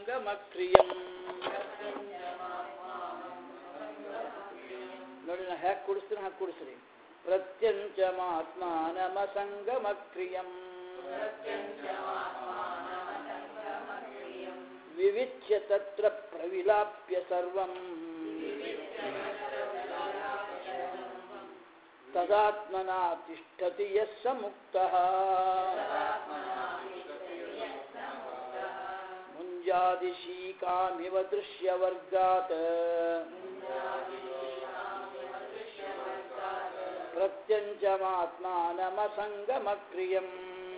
ಸಂಗಮಕ್ರಿಯಂ ನೋಡಿ ನಾ ಹ್ಯಾಕ್ ಕುಡಿಸ್ತೀನಿ ಹಾಗೆ ಕುಡಿಸ್ರಿ ಪ್ರತ್ಯಂಚಮಾತ್ಮಾನಮಸಂಗಮಕ್ರಿಯಂ ವಿವಿಚ್ಯ ತತ್ರ ಪ್ರವಿಲಾಪ್ಯ ಸರ್ವಂ ತದಾತ್ಮನಾ ತಿಷ್ಠತಿ ಯಸ್ಸ ಮುಕ್ತಃ ಮುಂಜಾದಿಶೀಕಾಮಿವ ದೃಶ್ಯವರ್ಗಾತ್ ಪ್ರತ್ಯಂಚಮಾತ್ಮಾನಮಸಂಗಮಕ್ರಿಯಂ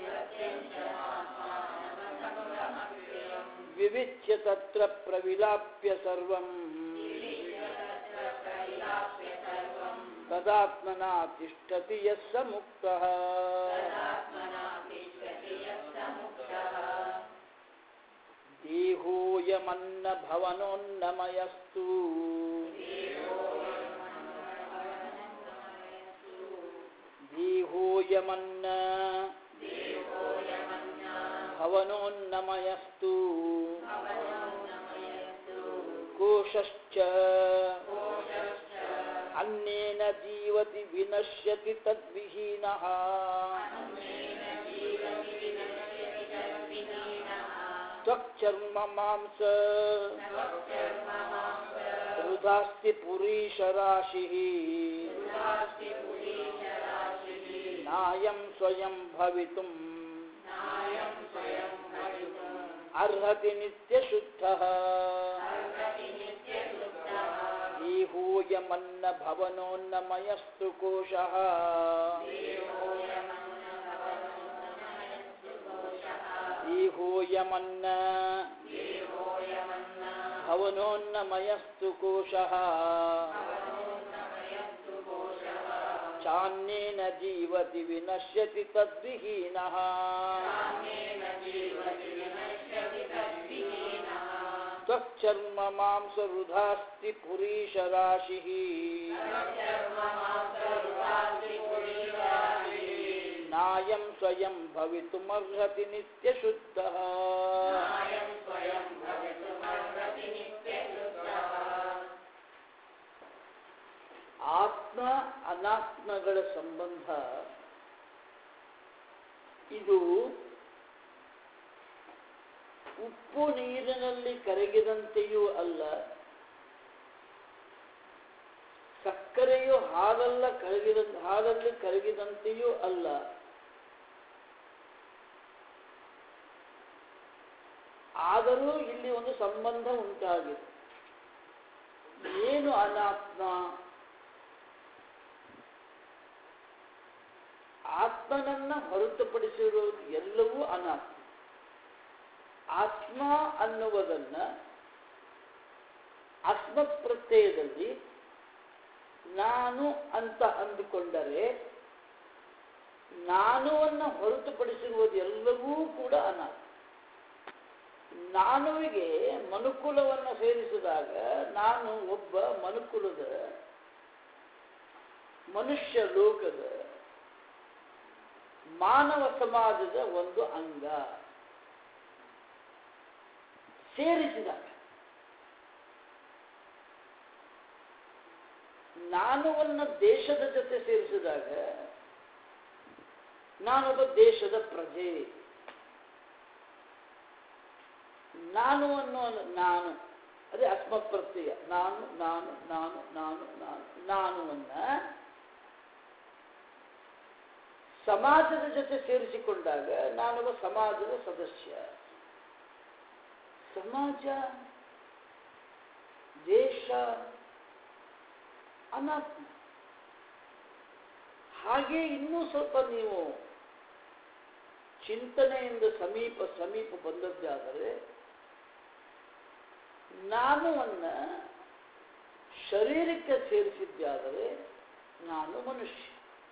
ವಿವಿಚ್ಯ ತತ್ರ ಪ್ರವಿಲಾಪ್ಯ ಸರ್ವಂ ತದಾತ್ಮನಾ ತಿಷ್ಠತಿ ಯಸ್ಸ ಮುಕ್ತಃ ದೇಹೋಯಮನ್ನ ಭವನೋನ್ನಮಯಸ್ತು ದೇಹೋಯಮನ್ನ ಭವನೋನ್ನಮಯಸ್ತು ಕೋಶಶ್ಚ अन्येन जीवति विनश्यति तद्विहीनः त्वक्चर्म मांस हृदास्ति पुरीशराशिः नायं स्वयं भवितुम् अर्हति नित्यशुद्धः देहोऽयमन्न भवनोन्नमयस्तु कोशः देहोऽयमन्न भवनोन्नमयस्तु कोशः चान्येन जीवति विनश्यति तद्विहीनः त्वक्चर्म मांसरुधास्ति पुरीशराशिः नायं स्वयं भवितुमर्हति नित्यशुद्धः ಆತ್ಮ ಅನಾತ್ಮಗಳ ಸಂಬಂಧ ಇದು ಉಪ್ಪು ನೀರಿನಲ್ಲಿ ಕರಗಿದಂತೆಯೂ ಅಲ್ಲ ಸಕ್ಕರೆಯು ಹಾಲಲ್ಲ ಕರಗಿದ ಹಾಲಲ್ಲಿ ಕರಗಿದಂತೆಯೂ ಅಲ್ಲ ಆದರೂ ಇಲ್ಲಿ ಒಂದು ಸಂಬಂಧ ಉಂಟಾಗಿದೆ ಏನು ಅನಾತ್ಮ ಆತ್ಮನನ್ನ ಹೊರತುಪಡಿಸಿರುವುದು ಎಲ್ಲವೂ ಅನಾತ್ಮ ಆತ್ಮ ಅನ್ನುವುದನ್ನ ಅಸ್ಮತ್ ಪ್ರತ್ಯಯದಲ್ಲಿ ನಾನು ಅಂತ ಅಂದುಕೊಂಡರೆ ನಾನುವನ್ನು ಹೊರತುಪಡಿಸಿರುವುದು ಎಲ್ಲವೂ ಕೂಡ ಅನಾಥ ನಾನುವಿಗೆ ಮನುಕುಲವನ್ನು ಸೇರಿಸಿದಾಗ ನಾನು ಒಬ್ಬ ಮನುಕುಲದ ಮನುಷ್ಯ ಲೋಕದ ಮಾನವ ಸಮಾಜದ ಒಂದು ಅಂಗ ಸೇರಿಸಿದಾಗ ನಾನುವನ್ನು ದೇಶದ ಜೊತೆ ಸೇರಿಸಿದಾಗ ನಾನೊಬ್ಬ ದೇಶದ ಪ್ರಜೆ ನಾನು ಅನ್ನೋ ನಾನು ಅದೇ ಅಸ್ಮತ್ ಪ್ರತ್ಯಯ ನಾನು ನಾನು ನಾನು ನಾನು ನಾನು ನಾನುವನ್ನ ಸಮಾಜದ ಜೊತೆ ಸೇರಿಸಿಕೊಂಡಾಗ ನಾನೊಬ್ಬ ಸಮಾಜದ ಸದಸ್ಯ ಸಮಾಜ ದೇಶ ಅನಾತ್ಮ ಹಾಗೆ ಇನ್ನೂ ಸ್ವಲ್ಪ ನೀವು ಚಿಂತನೆಯಿಂದ ಸಮೀಪ ಸಮೀಪ ಬಂದದ್ದಾದರೆ ನಾನುವನ್ನ ಶರೀರಕ್ಕೆ ಸೇರಿಸಿದ್ದಾದರೆ ನಾನು ಮನುಷ್ಯ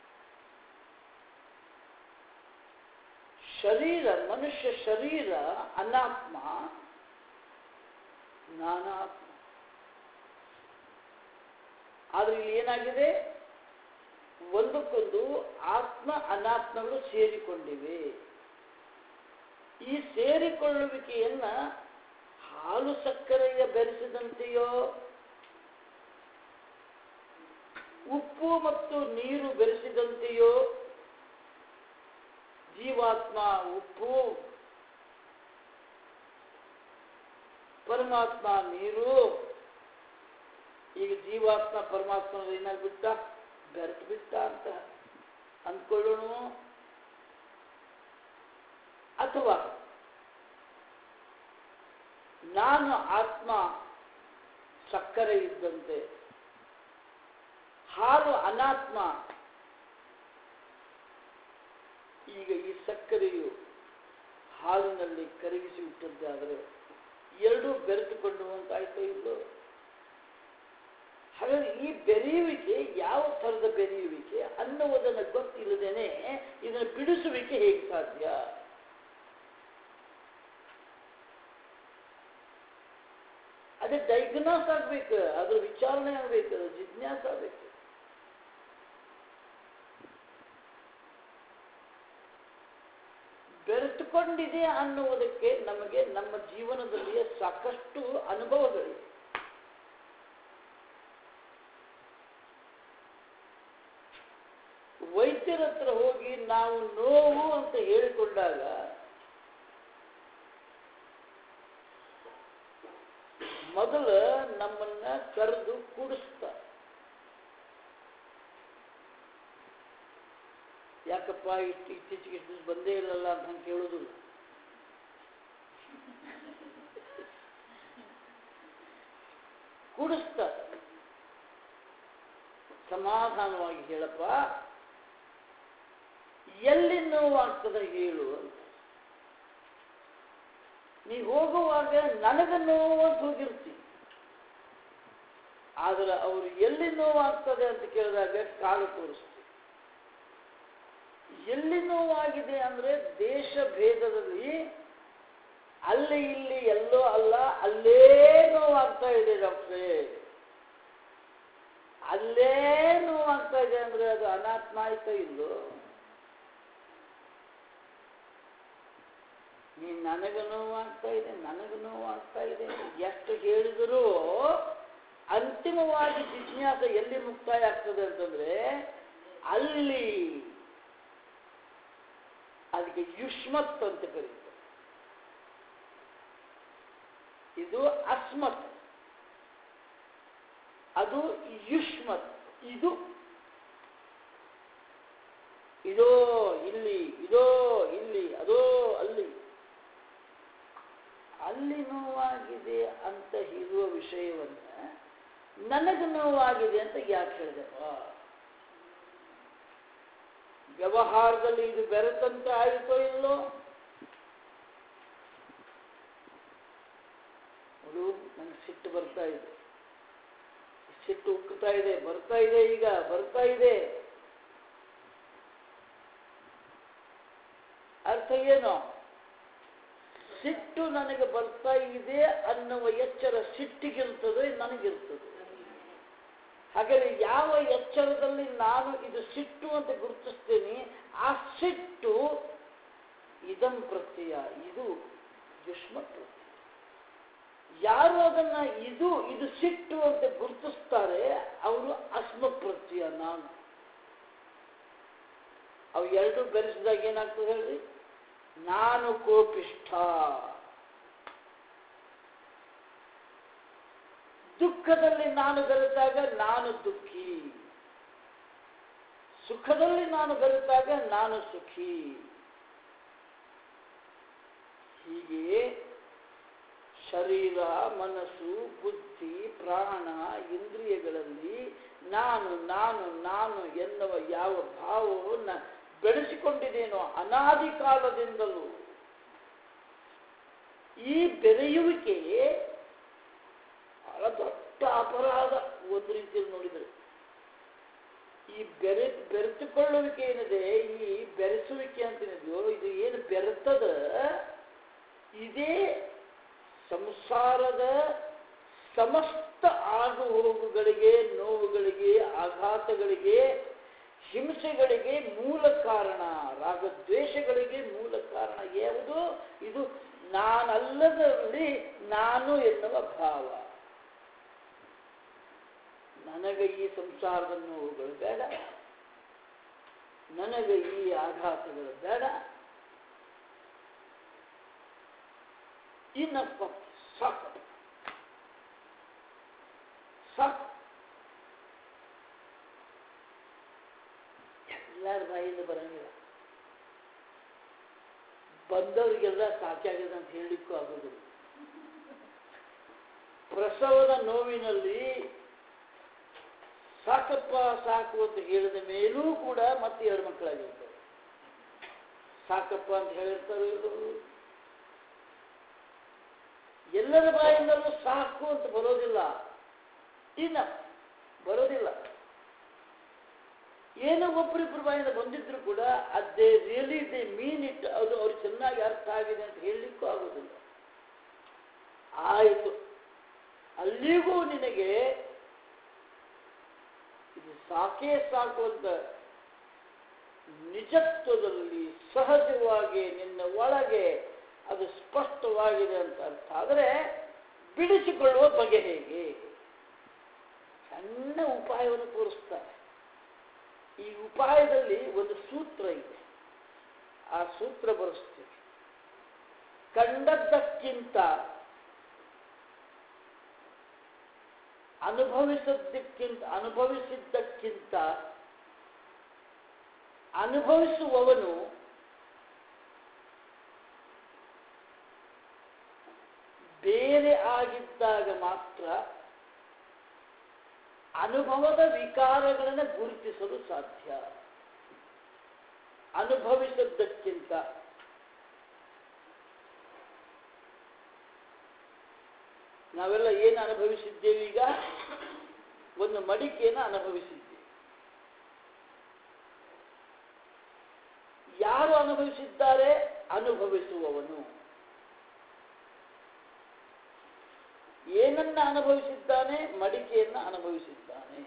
ಶರೀರ ಮನುಷ್ಯ ಶರೀರ ಅನಾತ್ಮ ನಾನಾತ್ಮ ಆದ್ರೆ ಇಲ್ಲಿ ಏನಾಗಿದೆ ಒಂದಕ್ಕೊಂದು ಆತ್ಮ ಅನಾತ್ಮಗಳು ಸೇರಿಕೊಂಡಿವೆ ಈ ಸೇರಿಕೊಳ್ಳುವಿಕೆಯನ್ನ ಹಾಲು ಸಕ್ಕರೆಯ ಬೆರೆಸಿದಂತೆಯೋ ಉಪ್ಪು ಮತ್ತು ನೀರು ಬೆರೆಸಿದಂತೆಯೋ ಜೀವಾತ್ಮ ಉಪ್ಪು ಪರಮಾತ್ಮ ನೀರು ಈಗ ಜೀವಾತ್ಮ ಪರಮಾತ್ಮ ಏನಾಗ್ಬಿಟ್ಟ ಬೆರೆತು ಬಿಟ್ಟ ಅಂತ ಅಂದ್ಕೊಳ್ಳೋಣ ಅಥವಾ ನಾನು ಆತ್ಮ ಸಕ್ಕರೆ ಇದ್ದಂತೆ ಹಾಲು ಅನಾತ್ಮ ಈಗ ಈ ಸಕ್ಕರೆಯು ಹಾಲಿನಲ್ಲಿ ಕರಗಿಸಿ ಬಿಟ್ಟಂತೆ ಆದರೆ ಎರಡೂ ಬೆರೆತುಕೊಂಡು ಅಂತಾಯ್ತೋ ಇಲ್ಲೋ ಹಾಗಾದ್ರೆ ಈ ಬೆರೆಯುವಿಕೆ ಯಾವ ಥರದ ಬೆರೆಯುವಿಕೆ ಅನ್ನುವುದನ್ನು ಗೊತ್ತಿಲ್ಲದೇನೆ ಇದನ್ನು ಬಿಡಿಸುವಿಕೆ ಹೇಗೆ ಸಾಧ್ಯ ಅದೇ ಡೈಗ್ನಾಸ್ ಆಗ್ಬೇಕು ಅದ್ರ ವಿಚಾರಣೆ ಆಗ್ಬೇಕು ಅದ್ರ ಜಿಜ್ಞಾಸ ಆಗ್ಬೇಕು ಬೆರೆತುಕೊಂಡಿದೆ ಅನ್ನುವುದಕ್ಕೆ ನಮಗೆ ನಮ್ಮ ಜೀವನದಲ್ಲಿ ಸಾಕಷ್ಟು ಅನುಭವಗಳಿವೆ ವೈದ್ಯರ ಹತ್ರ ಹೋಗಿ ನಾವು ನೋವು ಅಂತ ಹೇಳಿಕೊಂಡಾಗ ಮೊದಲು ನಮ್ಮನ್ನ ಕರೆದು ಕೂಡಿಸ್ತಾರೆ ಯಾಕಪ್ಪ ಇಷ್ಟು ಇತ್ತೀಚೆಗೆ ಇಷ್ಟು ದಿವ್ಸ ಬಂದೇ ಇರಲ್ಲ ಅಂತ ಹಂಗೆ ಕೇಳೋದಿಲ್ಲ ಕೂಡಿಸ್ತಾರೆ ಸಮಾಧಾನವಾಗಿ ಹೇಳಪ್ಪ ಎಲ್ಲಿ ನೋವಾಗ್ತದೆ ಹೇಳು ಅಂತ ನೀ ಹೋಗುವಾಗ ನನಗ ನೋವು ಅಂತ ಹೋಗಿರ್ತಿ ಆದ್ರೆ ಅವರು ಎಲ್ಲಿ ನೋವಾಗ್ತದೆ ಅಂತ ಕೇಳಿದಾಗ ಕಾಲು ತೋರಿಸ್ತೀವಿ ಎಲ್ಲಿ ನೋವಾಗಿದೆ ಅಂದ್ರೆ ದೇಶ ಭೇದದಲ್ಲಿ ಅಲ್ಲಿ ಇಲ್ಲಿ ಎಲ್ಲೋ ಅಲ್ಲ ಅಲ್ಲೇ ನೋವಾಗ್ತಾ ಇದೆ ಡಾಕ್ಟ್ರೇ ಅಲ್ಲೇ ನೋವಾಗ್ತಾ ಇದೆ ಅಂದ್ರೆ ಅದು ಅನಾತ್ಮ ಆಯ್ತಾ ಇಲ್ಲೋ ನೀ ನನಗೆ ನೋವಾಗ್ತಾ ಇದೆ ನನಗೆ ನೋವಾಗ್ತಾ ಇದೆ ಎಷ್ಟು ಹೇಳಿದರೂ ಅಂತಿಮವಾಗಿ ಜಿಜ್ಞಾಸ ಎಲ್ಲಿ ಮುಕ್ತಾಯ ಆಗ್ತದೆ ಅಂತಂದ್ರೆ ಅಲ್ಲಿ ಅದಕ್ಕೆ ಯುಷ್ಮತ್ ಅಂತ ಕರೀತಾರೆ ಇದು ಅಸ್ಮತ್ ಅದು ಯುಷ್ಮತ್ ಇದು ಇದೋ ಇಲ್ಲಿ ಇದೋ ಇಲ್ಲಿ ಅದೋ ಅಲ್ಲಿ ಅಲ್ಲಿ ನೋವಾಗಿದೆ ಅಂತ ಇರುವ ವಿಷಯವನ್ನ ನನಗೆ ನೋವಾಗಿದೆ ಅಂತ ಯಾಕೆ ಹೇಳಿದೆಪ್ಪ ವ್ಯವಹಾರದಲ್ಲಿ ಇದು ಬೆರೆತಂತೆ ಆಯಿತೋ ಇಲ್ಲೋ ಅದು ನನಗೆ ಸಿಟ್ಟು ಬರ್ತಾ ಇದೆ ಸಿಟ್ಟು ಉಕ್ಕುತ್ತಾ ಇದೆ ಬರ್ತಾ ಇದೆ ಈಗ ಬರ್ತಾ ಇದೆ ಅರ್ಥ ಏನು ಸಿಟ್ಟು ನನಗೆ ಬರ್ತಾ ಇದೆ ಅನ್ನುವ ಎಚ್ಚರ ಸಿಟ್ಟಿಗಿರ್ತದೆ ನನಗಿರ್ತದೆ ಹಾಗಾದ್ರೆ ಯಾವ ಎಚ್ಚರದಲ್ಲಿ ನಾನು ಇದು ಸಿಟ್ಟು ಅಂತ ಗುರುತಿಸ್ತೇನೆ ಆ ಸಿಟ್ಟು ಇದಂ ಪ್ರತ್ಯಯ ಇದು ಯುಷ್ಮ ಪ್ರತ್ಯಯ ಯಾರು ಅದನ್ನ ಇದು ಇದು ಸಿಟ್ಟು ಅಂತ ಗುರುತಿಸ್ತಾರೆ ಅವರು ಅಸ್ಮ ಪ್ರತ್ಯಯ ನಾನು ಅವು ಎರಡು ಬೆರೆಸಿದಾಗ ಏನಾಗ್ತದೆ ಹೇಳ್ರಿ ನಾನು ಕೋಪಿಷ್ಠ ದುಃಖದಲ್ಲಿ ನಾನು ಬೆರೆತಾಗ ನಾನು ದುಃಖಿ ಸುಖದಲ್ಲಿ ನಾನು ಬೆರೆತಾಗ ನಾನು ಸುಖಿ ಹೀಗೆ ಶರೀರ ಮನಸ್ಸು ಬುದ್ಧಿ ಪ್ರಾಣ ಇಂದ್ರಿಯಗಳಲ್ಲಿ ನಾನು ನಾನು ನಾನು ಎನ್ನುವ ಯಾವ ಭಾವವನ್ನು ಬೆಳೆಸಿಕೊಂಡಿದ್ದೇನೋ ಅನಾದಿ ಕಾಲದಿಂದಲೂ ಈ ಬೆರೆಯುವಿಕೆ ಬಹಳ ದೊಡ್ಡ ಅಪರಾಧ ಒಂದು ರೀತಿಯಲ್ಲಿ ನೋಡಿದರೆ ಈ ಬೆರೆ ಬೆರೆತುಕೊಳ್ಳುವಿಕೆ ಏನಿದೆ ಈ ಬೆರೆಸುವಿಕೆ ಅಂತೇನಿದೆಯೋ ಇದು ಏನು ಬೆರೆತದ ಇದೇ ಸಂಸಾರದ ಸಮಸ್ತ ಆಗು ಹೋಗುಗಳಿಗೆ ನೋವುಗಳಿಗೆ ಆಘಾತಗಳಿಗೆ ಹಿಂಸೆಗಳಿಗೆ ಮೂಲ ಕಾರಣ ರಾಗದ್ವೇಷಗಳಿಗೆ ಮೂಲ ಕಾರಣ ಯಾವುದು ಇದು ನಾನಲ್ಲದಲ್ಲಿ ನಾನು ಎನ್ನುವ ಭಾವ ನನಗೆ ಈ ಸಂಸಾರದ ನೋವುಗಳು ಬೇಡ ನನಗೆ ಈ ಆಘಾತಗಳು ಬೇಡ ಇನ್ನಪ್ಪ ಸಾಕು ಸಾಕು ಎಲ್ಲರ ಬಾಯಿಂದ ಬರಂಗಿಲ್ಲ ಬಂದವರಿಗೆಲ್ಲ ಸಾಕಾಗಿದೆ ಅಂತ ಹೇಳಲಿಕ್ಕೂ ಆಗೋದಿಲ್ಲ ಪ್ರಸವದ ನೋವಿನಲ್ಲಿ ಸಾಕಪ್ಪ ಸಾಕು ಅಂತ ಹೇಳಿದ ಮೇಲೂ ಕೂಡ ಮತ್ತೆ ಎರಡು ಮಕ್ಕಳಾಗಿರ್ತಾರೆ ಸಾಕಪ್ಪ ಅಂತ ಹೇಳಿರ್ತಾರೋ ಇಲ್ಲೋ ಎಲ್ಲರ ಬಾಯಿಂದಲೂ ಸಾಕು ಅಂತ ಬರೋದಿಲ್ಲ ಇನ್ನ ಬರೋದಿಲ್ಲ ಏನೋ ಒಬ್ಬರಿಬ್ಬರು ಬಾಯಿಂದ ಬಂದಿದ್ರು ಕೂಡ ಅದೇ ರಿಯಲಿ ದೇ ಮೀನ್ ಇಟ್ ಅದು ಅವ್ರು ಚೆನ್ನಾಗಿ ಅರ್ಥ ಆಗಿದೆ ಅಂತ ಹೇಳಲಿಕ್ಕೂ ಆಗೋದಿಲ್ಲ ಆಯಿತು ಅಲ್ಲಿಗೂ ನಿನಗೆ ಇದು ಸಾಕೇ ಸಾಕು ಅಂತ ನಿಜತ್ವದಲ್ಲಿ ಸಹಜವಾಗಿ ನಿನ್ನ ಒಳಗೆ ಅದು ಸ್ಪಷ್ಟವಾಗಿದೆ ಅಂತ ಅರ್ಥ ಆದರೆ ಬಿಡಿಸಿಕೊಳ್ಳುವ ಬಗೆ ಹೇಗೆ ಸಣ್ಣ ಉಪಾಯವನ್ನು ತೋರಿಸ್ತಾರೆ ಈ ಉಪಾಯದಲ್ಲಿ ಒಂದು ಸೂತ್ರ ಇದೆ ಆ ಸೂತ್ರ ಬರೆಸ್ತೀವಿ ಕಂಡದ್ದಕ್ಕಿಂತ ಅನುಭವಿಸದ್ದಕ್ಕಿಂತ ಅನುಭವಿಸಿದ್ದಕ್ಕಿಂತ ಅನುಭವಿಸುವವನು ಬೇರೆ ಆಗಿದ್ದಾಗ ಮಾತ್ರ ಅನುಭವದ ವಿಕಾರಗಳನ್ನು ಗುರುತಿಸಲು ಸಾಧ್ಯ ಅನುಭವಿಸದ್ದಕ್ಕಿಂತ ನಾವೆಲ್ಲ ಏನು ಅನುಭವಿಸಿದ್ದೇವೆ ಈಗ ಒಂದು ಮಡಿಕೆಯನ್ನು ಅನುಭವಿಸಿದ್ದೇವೆ ಯಾರು ಅನುಭವಿಸಿದ್ದಾರೆ ಅನುಭವಿಸುವವನು ಏನನ್ನ ಅನುಭವಿಸಿದ್ದಾನೆ ಮಡಿಕೆಯನ್ನ ಅನುಭವಿಸಿದ್ದಾನೆ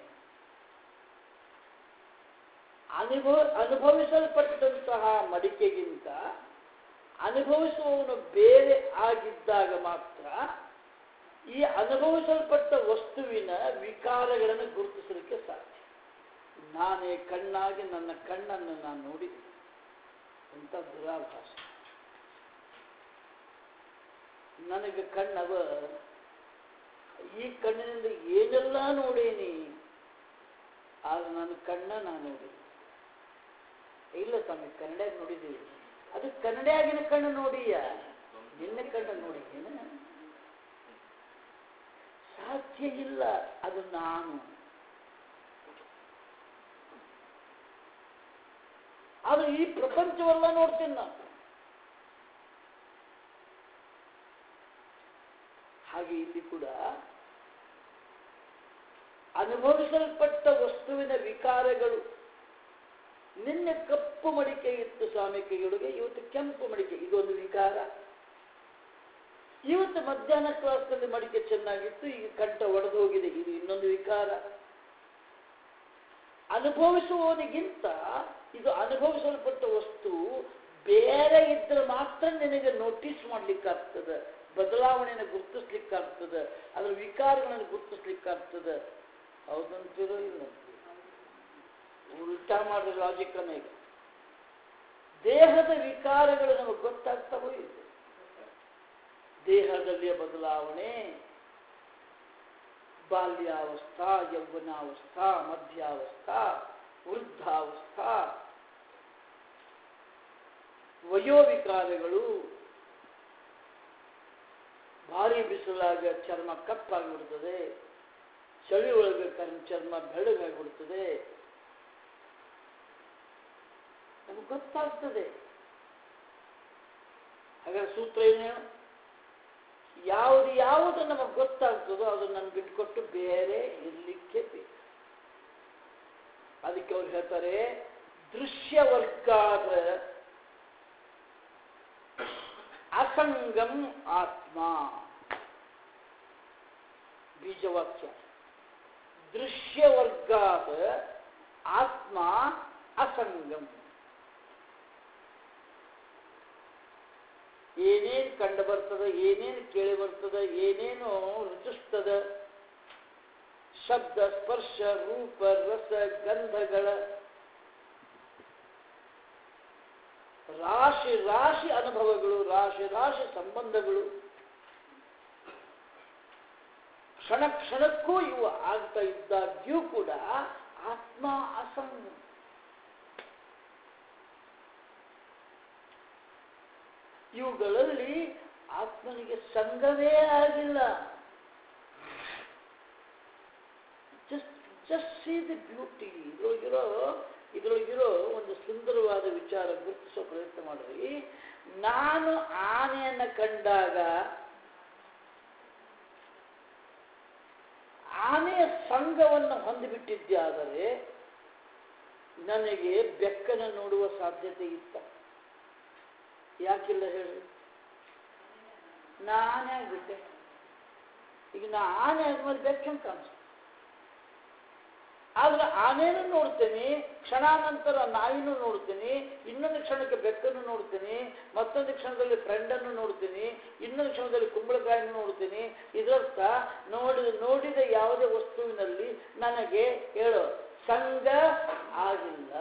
ಅನುಭವ ಅನುಭವಿಸಲ್ಪಟ್ಟಂತಹ ಮಡಿಕೆಗಿಂತ ಅನುಭವಿಸುವವನು ಬೇರೆ ಆಗಿದ್ದಾಗ ಮಾತ್ರ ಈ ಅನುಭವಿಸಲ್ಪಟ್ಟ ವಸ್ತುವಿನ ವಿಕಾರಗಳನ್ನು ಗುರುತಿಸಲಿಕ್ಕೆ ಸಾಧ್ಯ ನಾನೇ ಕಣ್ಣಾಗಿ ನನ್ನ ಕಣ್ಣನ್ನು ನಾನು ನೋಡಿದೆ ಎಂಥ ದುರಾಭಾಸ ನನಗೆ ಕಣ್ಣವ ಈ ಕಣ್ಣಿನಿಂದ ಏನೆಲ್ಲ ನೋಡೇನಿ ಆದ್ರೆ ನನ್ನ ಕಣ್ಣ ನಾನು ನೋಡಿ ಇಲ್ಲ ಸ್ವಾಮಿ ಕನ್ನಡ ನೋಡಿದ್ದೀವಿ ಅದು ಕನ್ನಡಿಯಾಗಿನ ಕಣ್ಣು ನೋಡಿಯ ನಿನ್ನ ಕಣ್ಣು ನೋಡಿದ್ದೇನ ಸಾಧ್ಯ ಇಲ್ಲ ಅದು ನಾನು ಆದ್ರೆ ಈ ಪ್ರಪಂಚವೆಲ್ಲ ನೋಡ್ತೀನಿ ನಾನು ಹಾಗೆ ಇಲ್ಲಿ ಕೂಡ ಅನುಭವಿಸಲ್ಪಟ್ಟ ವಸ್ತುವಿನ ವಿಕಾರಗಳು ನಿನ್ನೆ ಕಪ್ಪು ಮಡಿಕೆ ಇತ್ತು ಸ್ವಾಮಿ ಕೈಯೊಳಗೆ ಇವತ್ತು ಕೆಂಪು ಮಡಿಕೆ ಇದೊಂದು ವಿಕಾರ ಇವತ್ತು ಮಧ್ಯಾಹ್ನ ಕ್ಲಾಸ್ನಲ್ಲಿ ಮಡಿಕೆ ಚೆನ್ನಾಗಿತ್ತು ಈಗ ಕಂಠ ಒಡೆದು ಹೋಗಿದೆ ಇದು ಇನ್ನೊಂದು ವಿಕಾರ ಅನುಭವಿಸುವವನಿಗಿಂತ ಇದು ಅನುಭವಿಸಲ್ಪಟ್ಟ ವಸ್ತು ಬೇರೆ ಇದ್ರೆ ಮಾತ್ರ ನಿನಗೆ ನೋಟಿಸ್ ಮಾಡ್ಲಿಕ್ಕಾಗ್ತದೆ ಬದಲಾವಣೆಯನ್ನು ಗುರುತಿಸ್ಲಿಕ್ಕಾಗ್ತದೆ ಅದರ ವಿಕಾರಗಳನ್ನು ಗುರುತಿಸ್ಲಿಕ್ಕಾಗ್ತದೆ ಹೌದಂತೀರೋ ಇಲ್ಲ ಉಲ್ಟಾ ಮಾಡಿದ ಲಾಜಿಕನ್ನ ಈಗ ದೇಹದ ವಿಕಾರಗಳು ನಮಗೆ ಗೊತ್ತಾಗ್ತಾವೋ ಇಲ್ಲ ದೇಹದಲ್ಲಿಯ ಬದಲಾವಣೆ ಬಾಲ್ಯಾವಸ್ಥಾ ಯೌವನಾವಸ್ಥಾ ಮಧ್ಯಾವಸ್ಥಾ ವೃದ್ಧಾವಸ್ಥಾ ವಯೋವಿಕಾರಗಳು ಭಾರಿ ಬಿಸಿಲಾಗ ಚರ್ಮ ಕಪ್ಪಾಗಿಬಿಡ್ತದೆ ಚಳಿ ಒಳಗೆ ಕರ್ಮ ಚರ್ಮ ಬೆಳಗಾಗಿಬಿಡ್ತದೆ ನಮಗೆ ಗೊತ್ತಾಗ್ತದೆ ಹಾಗಾದ್ರೆ ಸೂತ್ರ ಏನು ಯಾವುದು ಯಾವುದು ನಮಗೆ ಗೊತ್ತಾಗ್ತದೋ ಅದು ನನ್ಗೆ ಬಿಟ್ಕೊಟ್ಟು ಬೇರೆ ಇರ್ಲಿಕ್ಕೆ ಬೇಕು ಅದಕ್ಕೆ ಅವ್ರು ಹೇಳ್ತಾರೆ ದೃಶ್ಯವರ್ಗಾದ ಅಸಂಗಂ ಆತ್ಮ ಬೀಜವಾಕ್ಯ ದೃಶ್ಯವರ್ಗಾದ ಆತ್ಮ ಅಸಂಗಂ ಏನೇನು ಕಂಡು ಬರ್ತದ ಏನೇನು ಕೇಳಿ ಬರ್ತದ ಏನೇನು ರುಚಿಸ್ತದ ಶಬ್ದ ಸ್ಪರ್ಶ ರೂಪ ರಸ ಗಂಧಗಳ ರಾಶಿ ರಾಶಿ ಅನುಭವಗಳು ರಾಶಿ ರಾಶಿ ಸಂಬಂಧಗಳು ಕ್ಷಣ ಕ್ಷಣಕ್ಕೂ ಇವು ಆಗ್ತಾ ಇದ್ದಾಗ್ಯೂ ಕೂಡ ಆತ್ಮ ಅಸಂಗ ಇವುಗಳಲ್ಲಿ ಆತ್ಮನಿಗೆ ಸಂಘವೇ ಆಗಿಲ್ಲ just just see the beauty ಇದ್ರೊಳಗಿರೋ ಇದ್ರೊಳಗಿರೋ ಒಂದು ಸುಂದರವಾದ ವಿಚಾರ ಗುರುತಿಸೋ ಪ್ರಯತ್ನ ಮಾಡ್ರಿ ನಾನು ಆನೆಯನ್ನು ಕಂಡಾಗ ಆನೆಯ ಸಂಘವನ್ನು ಹೊಂದಿಬಿಟ್ಟಿದ್ದೆ ಆದರೆ ನನಗೆ ಬೆಕ್ಕನ್ನು ನೋಡುವ ಸಾಧ್ಯತೆ ಇತ್ತ ಯಾಕಿಲ್ಲ ಹೇಳಿ ನಾನೇ ಆಗ್ಬಿಟ್ಟೆ ಈಗ ನಾ ಆನೆ ಆದ್ಮೇಲೆ ಬೆಕ್ಕಂಗೆ ಕಾಣಿಸ್ತು ಆದ್ರೆ ಆನೆಯನ್ನು ನೋಡ್ತೇನೆ ಕ್ಷಣಾನಂತರ ನಾಯಿನೂ ನೋಡ್ತೀನಿ ಇನ್ನೊಂದು ಕ್ಷಣಕ್ಕೆ ಬೆಕ್ಕನ್ನು ನೋಡ್ತೀನಿ ಮತ್ತೊಂದು ಕ್ಷಣದಲ್ಲಿ ಫ್ರೆಂಡನ್ನು ನೋಡ್ತೀನಿ ಇನ್ನೊಂದು ಕ್ಷಣದಲ್ಲಿ ಕುಂಬಳಕಾಯನ್ನು ನೋಡ್ತೀನಿ ಇದರರ್ಥ ನೋಡಿದ ನೋಡಿದ ಯಾವುದೇ ವಸ್ತುವಿನಲ್ಲಿ ನನಗೆ ಹೇಳೋ ಸಂಘ ಆಗಿಲ್ಲ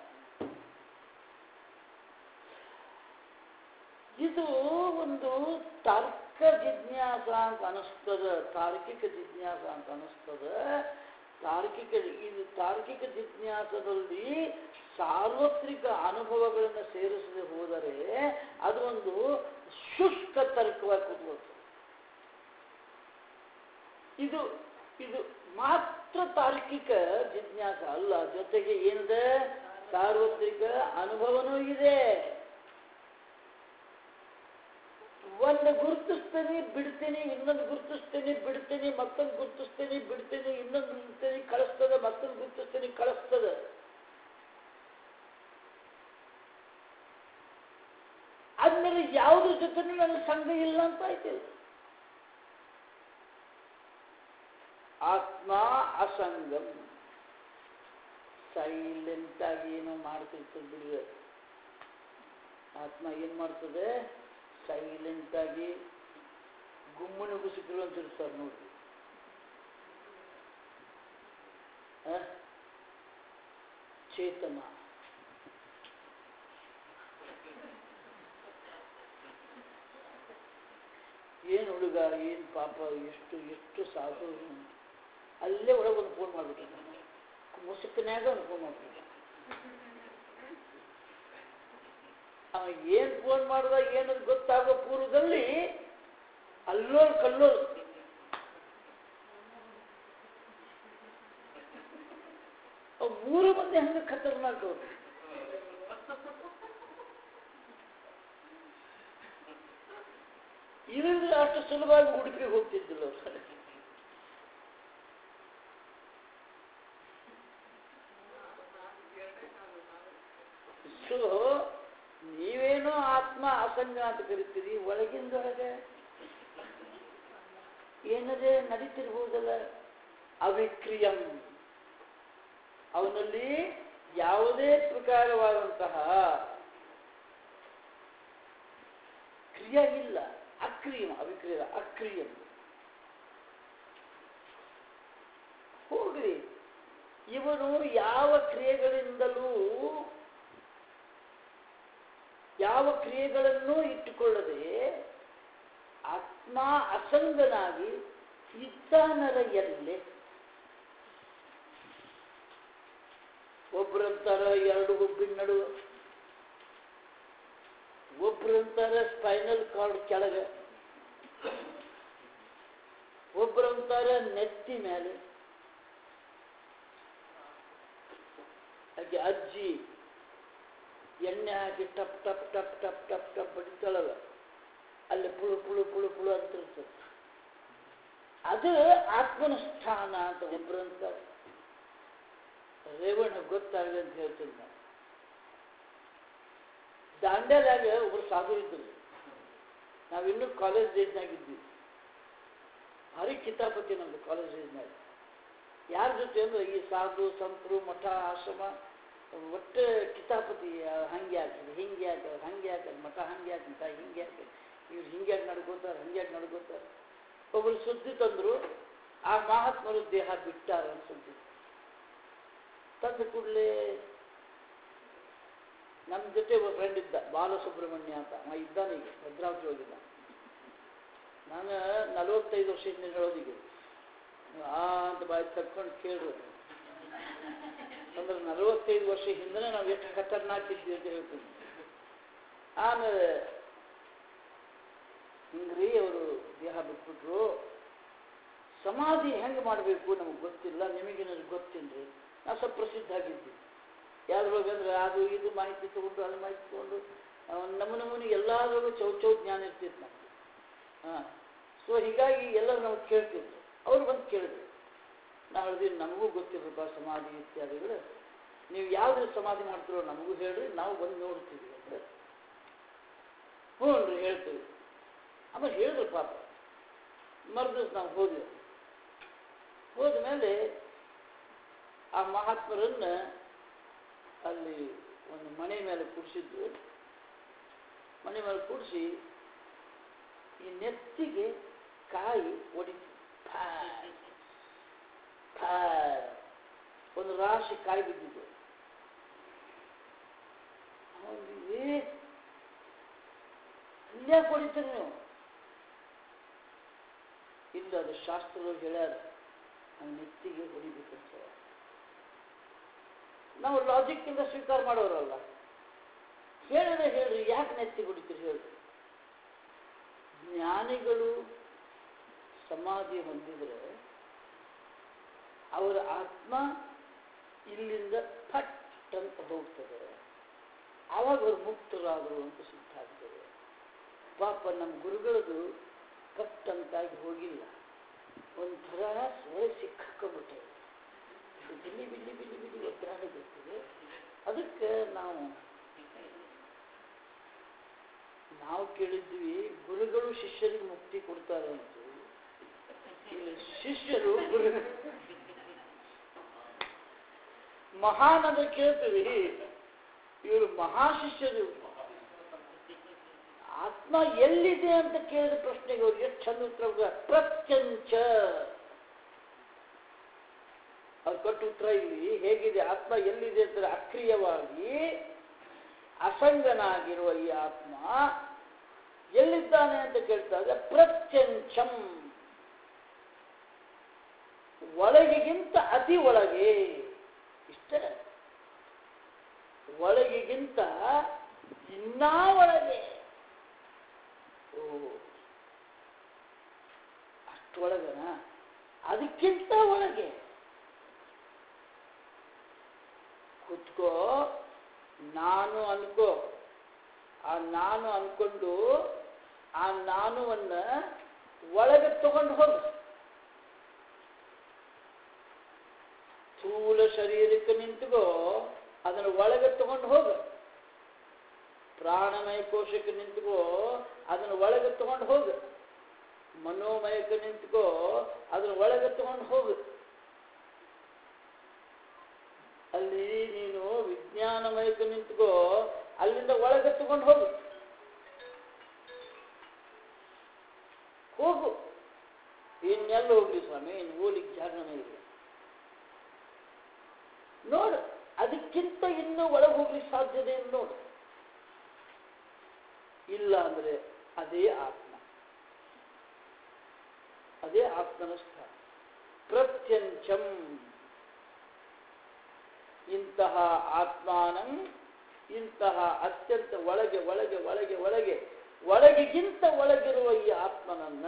ಇದು ಒಂದು ತಾರ್ಕ ಜಿಜ್ಞಾಸ ಅಂತ ಅನಿಸ್ತದ ತಾರ್ಕಿಕ ಜಿಜ್ಞಾಸ ಅಂತ ಅನಿಸ್ತದ ತಾರ್ಕಿಕ ಇದು ತಾರ್ಕಿಕ ಜಿಜ್ಞಾಸದಲ್ಲಿ ಸಾರ್ವತ್ರಿಕ ಅನುಭವಗಳನ್ನು ಸೇರಿಸದೆ ಹೋದರೆ ಅದು ಒಂದು ಶುಷ್ಕ ತರ್ಕವಾಗಿ ಕೂತ್ಕೊಳ್ತದೆ ಇದು ಇದು ಮಾತ್ರ ತಾರ್ಕಿಕ ಜಿಜ್ಞಾಸ ಅಲ್ಲ ಜೊತೆಗೆ ಏನಿದೆ ಸಾರ್ವತ್ರಿಕ ಅನುಭವನೂ ಇದೆ ಒಂದು ಗುರುತಿಸ್ತೀನಿ ಬಿಡ್ತೀನಿ ಇನ್ನೊಂದು ಗುರುತಿಸ್ತೀನಿ ಬಿಡ್ತೀನಿ ಮತ್ತೊಂದು ಗುರುತಿಸ್ತೀನಿ ಬಿಡ್ತೀನಿ ಇನ್ನೊಂದು ಗುರುತಿಸ್ತೀನಿ ಕಳಿಸ್ತದೆ ಮತ್ತೊಂದು ಗುರುತಿಸ್ತೀನಿ ಕಳಿಸ್ತದೆ ಆದ್ಮೇಲೆ ಯಾವುದ್ರ ಜೊತೆ ನನಗೆ ಸಂಘ ಇಲ್ಲ ಅಂತ ಆಯ್ತಿಲ್ಲ ಆತ್ಮ ಅಸಂಗಂ ಸೈಲೆಂಟ್ ಆಗಿ ಏನೋ ಮಾಡ್ತಿರ್ತದೆ ಬಿಡಿದೆ ಆತ್ಮ ಏನ್ ಮಾಡ್ತದೆ ಸೈಲೆಂಟ್ ಆಗಿ ಗುಮ್ಮನ ಗುಸಿಗಳು ಅಂತ ಇರ್ತಾರೆ ನೋಡಿ ಆ? ಚೇತನ ಏನು ಹುಡುಗ ಏನು ಪಾಪ ಎಷ್ಟು ಎಷ್ಟು ಸಾಧು ಇವ್ನು. ಅಲ್ಲೇ ಒಳಗೆ ಒಂದು ಫೋನ್ ಮಾಡ್ಬಿಟ್ಟಿದ್ದ ಮುಸುಕಿನ್ಯಾಗ ಒಂದು ಫೋನ್ ಮಾಡ್ಬಿಟ್ಟಿದ್ದ ಅವ ಏನು ಫೋನ್ ಮಾಡ್ದ ಏನದು ಗೊತ್ತಾಗೋ ಪೂರ್ವದಲ್ಲಿ ಅಲ್ಲೋಲ್ ಕಲ್ಲೋಲ್ ಅವ್ ಮೂರು ಮಂದಿ ಹಂಗೆ ಖತರ್ನಾಕ್ ಅವ್ರು ಇಲ್ಲಿಂದ್ರೆ ಅಷ್ಟು ಸುಲಭವಾಗಿ ಉಡುಪಿಗೆ ಹೋಗ್ತಿದ್ದಿಲ್ಲ ಅವ್ರು ಸೊ ನೀವೇನೋ ಆತ್ಮ ಅಸಂಗ ಅಂತ ಕರಿತೀರಿ ಒಳಗಿಂದೊಳಗೆ ಏನದೇ ನಡೀತಿರ್ಬೋದಲ್ಲ ಅವಿಕ್ರಿಯಂ ಅವನಲ್ಲಿ ಯಾವುದೇ ಪ್ರಕಾರವಾದಂತಹ ಕ್ರಿಯೆ ಇಲ್ಲ ಅಕ್ರಿಯಂ ಅವಿಕ್ರಿಯ ಅಕ್ರಿಯಂ ಹೋಗ್ರಿ ಇವನು ಯಾವ ಕ್ರಿಯೆಗಳಿಂದಲೂ ಯಾವ ಕ್ರಿಯೆಗಳನ್ನೂ ಇಟ್ಟುಕೊಳ್ಳದೆ ಆತ್ಮ ಅಸಂಗನಾಗಿ ಇದ್ದಾನರ ಎಲ್ಲೆ ಒಬ್ಬರಂತಾರ ಎರಡು ಹುಬ್ಬಿನ ನಡುವೆ ಒಬ್ಬರಂತಾರ ಸ್ಪೈನಲ್ ಕಾರ್ಡ್ ಕೆಳಗೆ ಒಬ್ಬರಂತಾರ ನೆತ್ತಿ ಮೇಲೆ ಹಾಗೆ ಅಜ್ಜಿ ಎಣ್ಣೆ ಹಾಕಿ ಟಪ್ ಟಪ್ ಟಪ್ ಟಪ್ ಟಪ್ ಟಪ್ ಬಡಿತಾಳಲ್ಲ ಅಲ್ಲಿ ಪುಳು ಪುಳು ಪುಳು ಪುಳು ಅಂತಿರ್ತದೆ ಅದು ಆತ್ಮನ ಸ್ಥಾನ ಅಂತ ಒಬ್ಬರಂತ ರೇವಣ್ಣ ಗೊತ್ತಾಗಲಿ ಅಂತ ಹೇಳ್ತೀನಿ ನಾನು ದಾಂಡ್ಯದಾಗ ಒಬ್ರು ಸಾಧು ಇದ್ದರು ನಾವಿನ್ನೂ ಕಾಲೇಜ್ ಡೇಸ್ನಾಗ ಇದ್ವಿ ಭಾರಿ ಕಿತಾಪತಿ ನಮ್ದು ಕಾಲೇಜ್ ಡೇಸ್ನಾಗ ಯಾರ ಜೊತೆ ಅಂದ್ರೆ ಈ ಸಾಧು ಸಂತರು ಮಠ ಆಶ್ರಮ ಒಟ್ಟು ಕಿತಾಪತಿ ಹಂಗೆ ಆಗ್ತದೆ ಹಿಂಗೆ ಆಗ್ತದೆ ಹಂಗೆ ಆಗ್ತದೆ ಮಠ ಹಂಗೆ ಆಗ್ತದೆ ಹಿಂಗೆ ಆಗ್ತದೆ ಇವ್ರು ಹಿಂಗೆ ನಡ್ಕೋತಾರೆ ಹಂಗೆ ನಡ್ಕೋತಾರೆ ಒಬ್ಬರು ಸುದ್ದಿ ತಂದ್ರು ಆ ಮಹಾತ್ಮರು ದೇಹ ಬಿಟ್ಟಾರ ಅಂತ ಸುದ್ದಿ ತಂದ ಕೂಡಲೇ ನಮ್ಮ ಜೊತೆ ಒಬ್ಬ ಫ್ರೆಂಡ್ ಇದ್ದ ಬಾಲಸುಬ್ರಹ್ಮಣ್ಯ ಅಂತ ಅವ ಇದ್ದಾನೆ ಈಗ ಭದ್ರಾವತಿ ಹೋಗಿದ್ದ ನಾನು ನಲವತ್ತೈದು ವರ್ಷ ಹಿಂದೆ ಹೇಳೋದಿಗೆ ಆ ಅಂತ ಬಾಯಿ ತಕ್ಕೊಂಡು ಕೇಳು ಅಂದ್ರೆ ನಲವತ್ತೈದು ವರ್ಷ ಹಿಂದೆ ನಾವು ಎಷ್ಟು ಖತರ್ನಾಕ್ ಇದ್ವಿ ಅಂತ ಹೇಳ್ತೀನಿ ಆಮೇಲೆ ಹಿಂಗ್ರಿ ಅವರು ದೇಹ ಬಿಟ್ಬಿಟ್ರು ಸಮಾಧಿ ಹೆಂಗೆ ಮಾಡಬೇಕು ನಮಗೆ ಗೊತ್ತಿಲ್ಲ ನಿಮಗೇನಾದ್ರು ಗೊತ್ತೇನ್ರಿ ನಾವು ಸ್ವಲ್ಪ ಪ್ರಸಿದ್ಧ ಆಗಿದ್ವಿ ಯಾವ್ದ್ರೊಳಗೆ ಅಂದ್ರೆ ಅದು ಇದು ಮಾಹಿತಿ ತಗೊಂಡು ಅದು ಮಾಹಿತಿ ತಗೊಂಡು ನಮ್ಮ ನಮೂನಿ ಎಲ್ಲಾದ್ರೊಳಗೂ ಚೌ ಚೌ ಜ್ಞಾನ ಇರ್ತಿತ್ತು ನಮಗೆ ಹಾಂ ಸೊ ಹೀಗಾಗಿ ಎಲ್ಲರೂ ನಾವು ಕೇಳ್ತಿದ್ರು ಅವ್ರು ಬಂದು ಕೇಳಿದ್ರು ನಾವು ಹೇಳಿದ್ವಿ ನಮಗೂ ಗೊತ್ತಿರಪ್ಪ ಸಮಾಧಿ ಇತ್ಯಾದಿಗಳು ನೀವು ಯಾವ್ದು ಸಮಾಧಿ ಮಾಡ್ತಿರೋ ನಮಗೂ ಹೇಳ್ರಿ ನಾವು ಬಂದು ನೋಡ್ತೀವಿ ಅಂದ್ರೆ ಹ್ಞೂ ರೀ ಹೇಳ್ತೀವಿ ಆಮೇಲೆ ಹೇಳಿದ್ರು ಪಾಪ ಮರ್ದಿವ್ಸ ನಾವು ಹೋದ್ವಿ ಹೋದ ಮೇಲೆ ಆ ಮಹಾತ್ಮರನ್ನ ಅಲ್ಲಿ ಒಂದು ಮನೆ ಮೇಲೆ ಕೂಡಿಸಿದ್ದು ಮನೆ ಮೇಲೆ ಕೂಡಿಸಿ ಈ ನೆತ್ತಿಗೆ ಕಾಯಿ ಒಡಿತು ಫಾಯ್, ಫಾಯ್. ಒಂದು ರಾಶಿ ಕಾಯಿ ಬಿದ್ದಿದ್ದು ಅವನಿಗೆ ಅಲ್ಯಾಕೆ ಹೊಡಿತೀರಿ ನೀವು ಇಲ್ಲ ಅದು ಶಾಸ್ತ್ರದವ್ರು ಹೇಳ್ಯಾರ ಆ ನೆತ್ತಿಗೆ ಹೊಡಿಬೇಕಂತ ನಾವು ಲಾಜಿಕ್ಕಿಂದ ಸ್ವೀಕಾರ ಮಾಡೋರಲ್ಲ ಹೇಳಿದ್ರೆ ಹೇಳ್ರಿ ಯಾಕೆ ನೆತ್ತಿ ಹೊಡಿತೀರಿ ಹೇಳ್ರಿ ಜ್ಞಾನಿಗಳು ಸಮಾಧಿ ಹೊಂದಿದ್ರೆ ಅವರ ಆತ್ಮ ಇಲ್ಲಿಂದ ಫಟ್ ಅಂತ ಹೋಗ್ತದೆ ಆವಾಗ ಅವರು ಮುಕ್ತರಾದರು ಅಂತ ಸಿದ್ಧ ಆಗ್ತದೆ ಪಾಪ ನಮ್ಮ ಗುರುಗಳದು ಕಟ್ ಅಂತಾಗಿ ಹೋಗಿಲ್ಲ ಒಂಥರ ಸೇ ಸಿಕ್ಕಾಕೊಂಡ್ಬಿಟ್ಟೆ ಬಿಲ್ಲಿ ಬಿಲ್ಲಿ ಬಿಲ್ಲಿ ಬಿಲ್ಲಿ ಒತ್ತರಾಡಿಬಿಡ್ತದೆ ಅದಕ್ಕೆ ನಾವು ನಾವು ಕೇಳಿದ್ವಿ ಗುರುಗಳು ಶಿಷ್ಯರಿಗೆ ಮುಕ್ತಿ ಕೊಡ್ತಾರೆ ಅಂತ ಇಲ್ಲಿ ಶಿಷ್ಯರು ಗುರು ಮಹಾನದ ಕೇಳ್ತೀವಿ ಇವರು ಮಹಾಶಿಷ್ಯರು ಇವ್ರು. ಆತ್ಮ ಎಲ್ಲಿದೆ ಅಂತ ಕೇಳಿದ ಪ್ರಶ್ನೆಗೆ ಅವ್ರು ಎಷ್ಟು ಚಂದ ಉತ್ತರ ಕೊಡ್ತಾರೆ. ಪ್ರತ್ಯಂಚ ಅವ್ರು ಕೊಟ್ಟ ಉತ್ತರ ಇಲ್ಲಿ ಹೇಗಿದೆ ಆತ್ಮ ಎಲ್ಲಿದೆ ಅಂತ ಅಕ್ರಿಯವಾಗಿ ಅಸಂಗನಾಗಿರುವ ಈ ಆತ್ಮ ಎಲ್ಲಿದ್ದಾನೆ ಅಂತ ಕೇಳ್ತಾರೆ ಪ್ರತ್ಯಂಚಂ ಒಳಗಿಗಿಂತ ಅತಿ ಒಳಗೆ ಇಷ್ಟೇ ಒಳಗಿಗಿಂತ ಇನ್ನಾ ಒಳಗೆ ಓ ಅಷ್ಟೊಳಗನ ಅದಕ್ಕಿಂತ ಒಳಗೆ ಕುತ್ಕೋ ನಾನು ಅನ್ಕೋ ಆ ನಾನು ಅನ್ಕೊಂಡು ಆ ನಾನುವನ್ನ ಒಳಗೆ ತಗೊಂಡು ಹೋಗು ಸ್ಥೂಲ ಶರೀರಕ್ಕೆ ನಿಂತ್ಕೋ ಅದನ್ನು ಒಳಗೆ ತಗೊಂಡು ಹೋಗು ಪ್ರಾಣಮಯ ಕೋಶಕ್ಕೆ ನಿಂತ್ಕೋ ಅದನ್ನು ಒಳಗೆ ತಗೊಂಡು ಹೋಗು ಮನೋಮಯಕ್ಕೆ ನಿಂತ್ಕೋ ಅದನ್ನು ಒಳಗೆ ತಗೊಂಡು ಹೋಗು ಅಲ್ಲಿ ನೀನು ವಿಜ್ಞಾನಮಯಕ್ಕೆ ನಿಂತ್ಕೋ ಅಲ್ಲಿಂದ ಒಳಗೆ ತಗೊಂಡು ಹೋಗು ಹೋಗು ಇನ್ನೆಲ್ಲ ಹೋಗ್ಲಿ ಸ್ವಾಮಿ ಇನ್ನು ಹೋಗ್ಲಿಕ್ಕೆ ಜಾಗನೇ ಇಲ್ಲ ನೋಡು ಅದಕ್ಕಿಂತ ಇನ್ನೂ ಒಳಗೆ ಹೋಗ್ಲಿಕ್ಕೆ ಸಾಧ್ಯತೆ ಇಲ್ಲ ನೋಡು ಇಲ್ಲ ಅಂದ್ರೆ ಅದೇ ಆತ್ಮ ಅದೇ ಆತ್ಮನ ಸ್ಥಾನ ಪ್ರತ್ಯಂಚಂ ಇಂತಹ ಆತ್ಮಾನಂ ಇಂತಹ ಅತ್ಯಂತ ಒಳಗೆ ಒಳಗೆ ಒಳಗೆ ಒಳಗೆ ಒಳಗಿಗಿಂತ ಒಳಗಿರುವ ಈ ಆತ್ಮನನ್ನ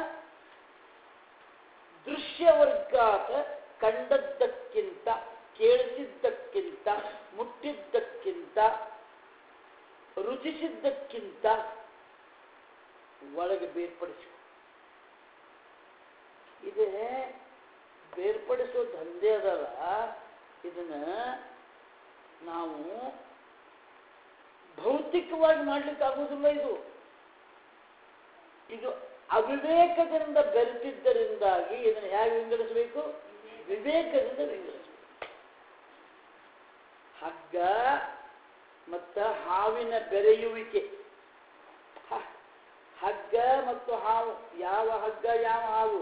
ದೃಶ್ಯವರ್ಗಾತ ಕಂಡದ್ದಕ್ಕಿಂತ ಕೇಳಿಸಿದ್ದಕ್ಕಿಂತ ಮುಟ್ಟಿದ್ದಕ್ಕಿಂತ ರುಚಿಸಿದ್ದಕ್ಕಿಂತ ಒಳಗೆ ಬೇರ್ಪಡಿಸು ಇದೇ ಬೇರ್ಪಡಿಸೋ ದಂಧೆ ಅದಲ್ಲ ಇದನ್ನ ನಾವು ಭೌತಿಕವಾಗಿ ಮಾಡ್ಲಿಕ್ಕೆ ಆಗುವುದಿಲ್ಲ ಇದು ಇದು ಅವಿವೇಕದಿಂದ ಬೆರೆತಿದ್ದರಿಂದಾಗಿ ಇದನ್ನು ಹೇಗೆ ವಿಂಗಡಿಸಬೇಕು ವಿವೇಕದಿಂದ ವಿಂಗಡಿಸಬೇಕು ಹಗ್ಗ ಮತ್ತು ಹಾವಿನ ಬೆರೆಯುವಿಕೆ ಹ- ಮತ್ತು ಹಾವು ಯಾವ ಹಗ್ಗ ಯಾವ ಹಾವು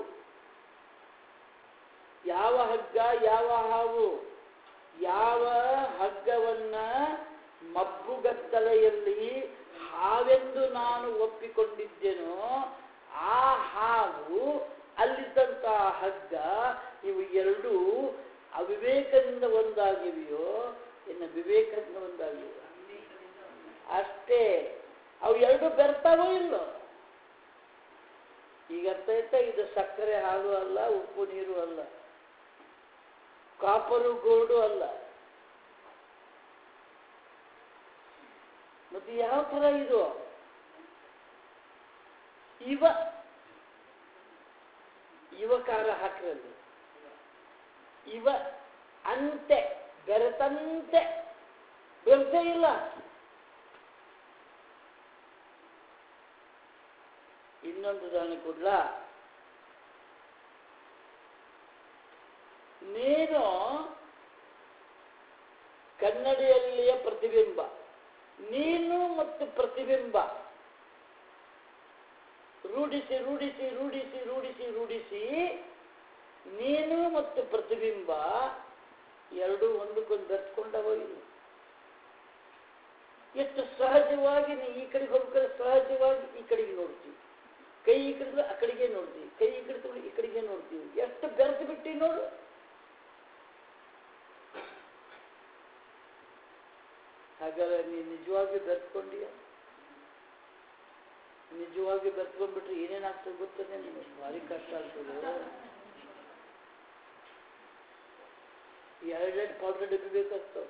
ಯಾವ ಹಗ್ಗ ಯಾವ ಹಾವು ಯಾವ ಹಗ್ಗವನ್ನ ಮಬ್ಬುಗತ್ತಲೆಯಲ್ಲಿ ಹಾವೆಂದು ನಾನು ಒಪ್ಪಿಕೊಂಡಿದ್ದೇನೋ ಆ ಹಾವು ಅಲ್ಲಿದ್ದಂತಹ ಹಗ್ಗ ಇವು ಎರಡೂ ಅವಿವೇಕದಿಂದ ಒಂದಾಗಿವೆಯೋ ಇನ್ನು ವಿವೇಕದಿಂದ ಒಂದಾಗಿವೆ ಅಷ್ಟೇ ಅವು ಎರಡು ಬೆರ್ತಾವೋ ಇಲ್ಲೋ ಈಗ ಅರ್ಥ ಆಯ್ತಾ ಇದು ಸಕ್ಕರೆ ಹಾಲು ಅಲ್ಲ ಉಪ್ಪು ನೀರು ಅಲ್ಲ ಕಾಪರು ಗೋಲ್ಡು ಅಲ್ಲ ಮತ್ತೆ ಯಾವ ತರ ಇದು ಇವ ಯುವಕಾರ ಹಾಕ್ರಲ್ಲಿ ಇವ ಅಂತೆ ಬೆರೆತಂತೆ ಬೆರೆತೇ ಇಲ್ಲ ಇನ್ನೊಂದು ಉದಾಹರಣೆ ಕೊಡ್ಲಾ ನೀನು ಕನ್ನಡಿಯಲ್ಲಿಯ ಪ್ರತಿಬಿಂಬ ನೀನು ಮತ್ತು ಪ್ರತಿಬಿಂಬ ರೂಢಿಸಿ ರೂಢಿಸಿ ರೂಢಿಸಿ ರೂಢಿಸಿ ರೂಢಿಸಿ ನೀನು ಮತ್ತು ಪ್ರತಿಬಿಂಬ ಎರಡೂ ಒಂದಕ್ಕೊಂದು ಬೆರ್ತ್ಕೊಂಡವ ಇಲ್ಲ ಎಷ್ಟು ಸಹಜವಾಗಿ ನೀ ಈ ಕಡೆಗೆ ಹೋಗ್ಬೇಕಾದ್ರೆ ಸಹಜವಾಗಿ ಈ ಕಡೆಗೆ ನೋಡ್ತೀವಿ ಕೈ ಈ ಕಡೆ ಆ ಕಡೆಗೆ ನೋಡ್ತೀವಿ ಕೈ ಈ ಕಡೆ ತಗೊಂಡು ಈ ಕಡೆಗೆ ನೋಡ್ತೀವಿ ಎಷ್ಟು ಬೆರೆತು ಬಿಟ್ಟಿ ನೋಡು ಹಾಗಾದ್ರೆ ನೀ ನಿಜವಾಗಿ ಬೆರೆತ್ಕೊಂಡೀಯ ನಿಜವಾಗಿ ಬೆರೆತ್ಕೊಂಡ್ಬಿಟ್ರೆ ಏನೇನಾಗ್ತದೆ ಗೊತ್ತದೆ ನಿಮಗೆ ಭಾರಿ ಕಷ್ಟ ಆಗ್ತದೆ ಎರಡೆರಡು ಪೌಡರ್ ಡಬ್ಬಿ ಬೇಕಾಗ್ತವೆ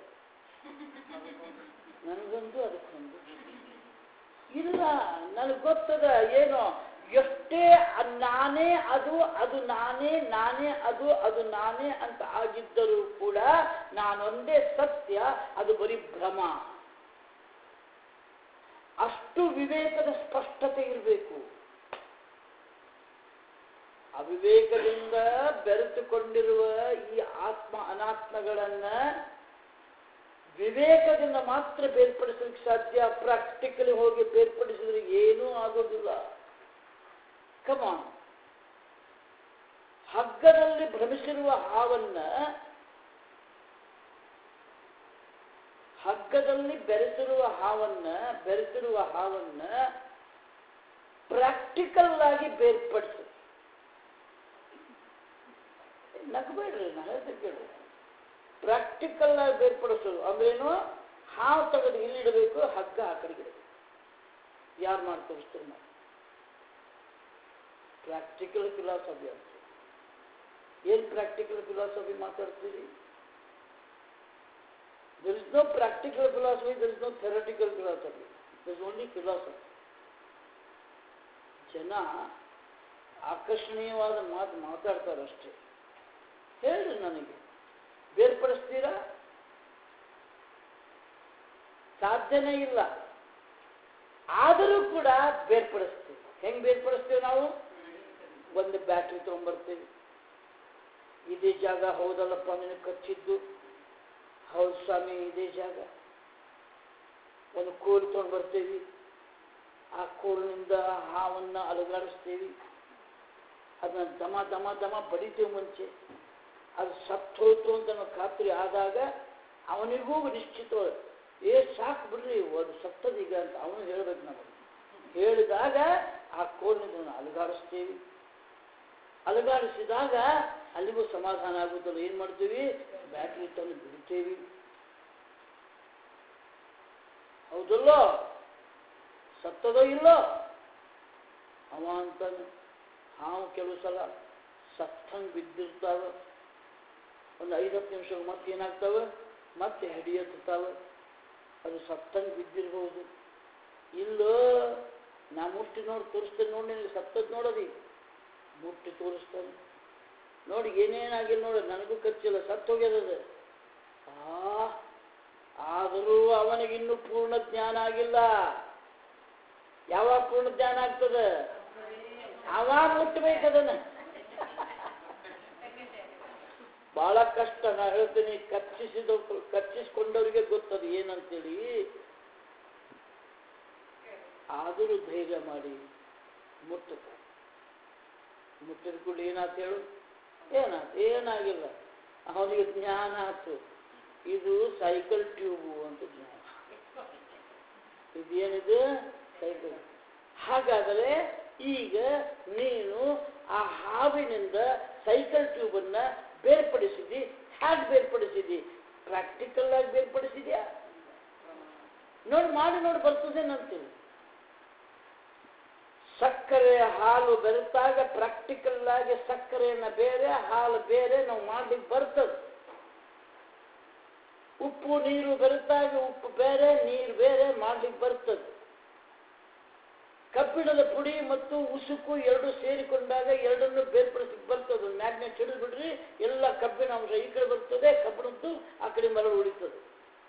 ನನಗೊಂದು ಅದಕ್ಕೊಂದು ಇಲ್ಲ ನನಗೆ ಗೊತ್ತದ ಏನು ಎಷ್ಟೇ ಅ- ನಾನೇ ಅದು ಅದು ನಾನೇ ನಾನೇ ಅದು ಅದು ನಾನೇ ಅಂತ ಆಗಿದ್ದರೂ ಕೂಡ ನಾನೊಂದೇ ಸತ್ಯ ಅದು ಬರೀ ಭ್ರಮ ಅಷ್ಟು ವಿವೇಕದ ಸ್ಪಷ್ಟತೆ ಇರಬೇಕು ಅವಿವೇಕದಿಂದ ಬೆರೆತುಕೊಂಡಿರುವ ಈ ಆತ್ಮ ಅನಾತ್ಮಗಳನ್ನ ವಿವೇಕದಿಂದ ಮಾತ್ರ ಬೇರ್ಪಡಿಸಲಿಕ್ಕೆ ಸಾಧ್ಯ ಪ್ರಾಕ್ಟಿಕಲಿ ಹೋಗಿ ಬೇರ್ಪಡಿಸಿದ್ರೆ ಏನೂ ಆಗೋದಿಲ್ಲ ಕಮಾನ್ ಹಗ್ಗದಲ್ಲಿ ಭ್ರಮಿಸಿರುವ ಹಾವನ್ನ ಹಗ್ಗದಲ್ಲಿ ಬೆರೆಸಿರುವ ಹಾವನ್ನ ಬೆರೆಸಿರುವ ಹಾವನ್ನ ಪ್ರಾಕ್ಟಿಕಲ್ ಆಗಿ ಬೇರ್ಪಡಿಸಿ ನಗಬೇಡ್ರಿ ನಾ ಹೇಳ್ತೀನಿ ಕೇಳ್ರಿ ಪ್ರಾಕ್ಟಿಕಲ್ ಆಗಿ ಬೇರ್ಪಡಿಸೋದು ಅಂದ್ರೇನು ಹಾವು ತೆಗೆದು ಇಲ್ಲಿಡಬೇಕು ಹಗ್ಗ ಆ ಕಡೆಗೆ ಇಡಬೇಕು ಯಾರು ಮಾಡಿ ತೋರಿಸ್ತಾರೆ ಮಾಡಿ ಪ್ರಾಕ್ಟಿಕಲ್ ಫಿಲಾಸಫಿ ಅಂತ ಏನು ಪ್ರಾಕ್ಟಿಕಲ್ ಫಿಲಾಸಫಿ ಮಾತಾಡ್ತೀರಿ there is no practical philosophy there is no theoretical philosophy there is only philosophy ಜನ ಆಕರ್ಷಣೀಯವಾದ ಮಾತು ಮಾತಾಡ್ತಾರೆ ಅಷ್ಟೇ ಹೇಳ್ರಿ ನನಗೆ ಬೇರ್ಪಡಿಸ್ತೀರಾ ಸಾಧ್ಯನೇ ಇಲ್ಲ ಆದರೂ ಕೂಡ ಬೇರ್ಪಡಿಸ್ತೀವಿ ಹೆಂಗ್ ಬೇರ್ಪಡಿಸ್ತೀವಿ ನಾವು ಒಂದು ಬ್ಯಾಟ್ರಿ ತೊಗೊಂಡ್ಬರ್ತೀವಿ ಇದೇ ಜಾಗ ಹೌದಲ್ಲಪ್ಪ ನಿನಗೆ ಕಚ್ಚಿದ್ದು ಹೌದು ಸ್ವಾಮಿ ಇದೇ ಜಾಗ ಒಂದು ಕೋಲು ತೊಗೊಂಡ್ಬರ್ತೀವಿ ಆ ಕೋಲಿನಿಂದ ಹಾವನ್ನ ಅಲುಗಾಡಿಸ್ತೀವಿ ಅದನ್ನ ದಮ ದಮ ದಮ ಬಡಿತೀವಿ ಮುಂಚೆ ಅದು ಸತ್ತು ಹೋಯ್ತು ಅಂತ ನಮಗೆ ಖಾತ್ರಿ ಆದಾಗ ಅವನಿಗೂ ನಿಶ್ಚಿತ ಏ ಸಾಕು ಬಿಡ್ರಿ ಅದು ಸತ್ತದೀಗ ಅಂತ ಅವನು ಹೇಳ್ಬೇಕು ನಮಗೆ ಹೇಳಿದಾಗ ಆ ಕೋಲಿನಿಂದ ಅಲುಗಾಡಿಸ್ತೀವಿ ಅಲುಗಾಡಿಸಿದಾಗ ಅಲ್ಲಿಗೂ ಸಮಾಧಾನ ಆಗುತ್ತಲ್ಲ ಏನು ಮಾಡ್ತೀವಿ ಬ್ಯಾಟ್ರಿ ತಂದು ಬಿಡ್ತೇವಿ ಹೌದಲ್ಲೋ ಸತ್ತದೋ ಇಲ್ಲೋ ಅವ ಅಂತಾನೆ ಹಾವು ಕೆಲವು ಸಲ ಸತ್ತಂಗೆ ಬಿದ್ದಿರ್ತಾವ ಒಂದು ಐದತ್ತು ನಿಮಿಷ ಮತ್ತೆ ಏನಾಗ್ತಾವೆ ಮತ್ತೆ ಹಿಡಿಯತ್ತಾವೆ ಅದು ಸತ್ತಂಗೆ ಬಿದ್ದಿರ್ಬೋದು ಇಲ್ಲೋ ನಾ ಮುಟ್ಟಿ ನೋಡಿ ತೋರಿಸ್ತೇನೆ ನೋಡಿ ನಿನಗೆ ಸತ್ತದ್ದು ನೋಡೋದಿ ಮುಟ್ಟಿ ತೋರಿಸ್ತಾನೆ ನೋಡಿ ಏನೇನಾಗಿಲ್ಲ ನೋಡಿ ನನಗೂ ಖರ್ಚಿಲ್ಲ ಸತ್ತು ಹೋಗ್ಯದದು ಆ ಆದರೂ ಅವನಿಗಿನ್ನೂ ಪೂರ್ಣ ಜ್ಞಾನ ಆಗಿಲ್ಲ ಯಾವಾಗ ಪೂರ್ಣ ಜ್ಞಾನ ಆಗ್ತದೆ ಅವಾಗ ಮುಟ್ಟಬೇಕದನ್ನ ಬಹಳ ಕಷ್ಟ ನಾ ಹೇಳ್ತೀನಿ ಕಚ್ಚಿಸಿದ ಕಚ್ಚಿಸ್ಕೊಂಡವರಿಗೆ ಗೊತ್ತದು ಏನಂತೇಳಿ ಆದರೂ ಧೈರ್ಯ ಮಾಡಿ ಮುಟ್ಟುತ್ತೆ ಮುಟ್ಟಿದ ಕೂಡ ಏನಾಯ್ತು ಹೇಳು ಏನಾಯ್ತು ಏನಾಗಿಲ್ಲ ಅವನಿಗೆ ಜ್ಞಾನ ಆಯ್ತು ಇದು ಸೈಕಲ್ ಟ್ಯೂಬು ಅಂತ ಜ್ಞಾನ ಇದೇನಿದು ಸೈಕಲ್ ಹಾಗಾದರೆ ಈಗ ನೀನು ಆ ಹಾವಿನಿಂದ ಸೈಕಲ್ ಟ್ಯೂಬನ್ನ ಬೇರ್ಪಡಿಸಿದಿ ಹೇಗೆ ಬೇರ್ಪಡಿಸಿದಿ ಪ್ರಾಕ್ಟಿಕಲ್ ಆಗಿ ಬೇರ್ಪಡಿಸಿದ್ಯಾ ನೋಡಿ ಮಾಡಿ ನೋಡಿ ಬರ್ತದೇನಂತೀವಿ ಸಕ್ಕರೆ ಹಾಲು ಬೆರೆತಾಗ ಪ್ರಾಕ್ಟಿಕಲ್ ಆಗಿ ಸಕ್ಕರೆಯನ್ನ ಬೇರೆ ಹಾಲು ಬೇರೆ ನಾವು ಮಾಡ್ಲಿಕ್ಕೆ ಬರ್ತದೆ ಉಪ್ಪು ನೀರು ಬೆರೆತಾಗ ಉಪ್ಪು ಬೇರೆ ನೀರು ಬೇರೆ ಮಾಡ್ಲಿಕ್ಕೆ ಬರ್ತದೆ ಕಬ್ಬಿಣದ ಪುಡಿ ಮತ್ತು ಉಸುಕು ಎರಡು ಸೇರಿಕೊಂಡಾಗ ಎರಡನ್ನು ಬೇರ್ಪಡಿಸಲಿಕ್ಕೆ ಬರ್ತದೆ ಮ್ಯಾಗ್ನೆಟ್ ಹಿಡಿದು ಬಿಡ್ರಿ ಎಲ್ಲ ಕಬ್ಬಿಣ ಅಂಶ ಈ ಕಡೆ ಬರ್ತದೆ ಕಬ್ಬಿಣದ್ದು ಆ ಕಡೆ ಮರಳು ಉಳಿತದೆ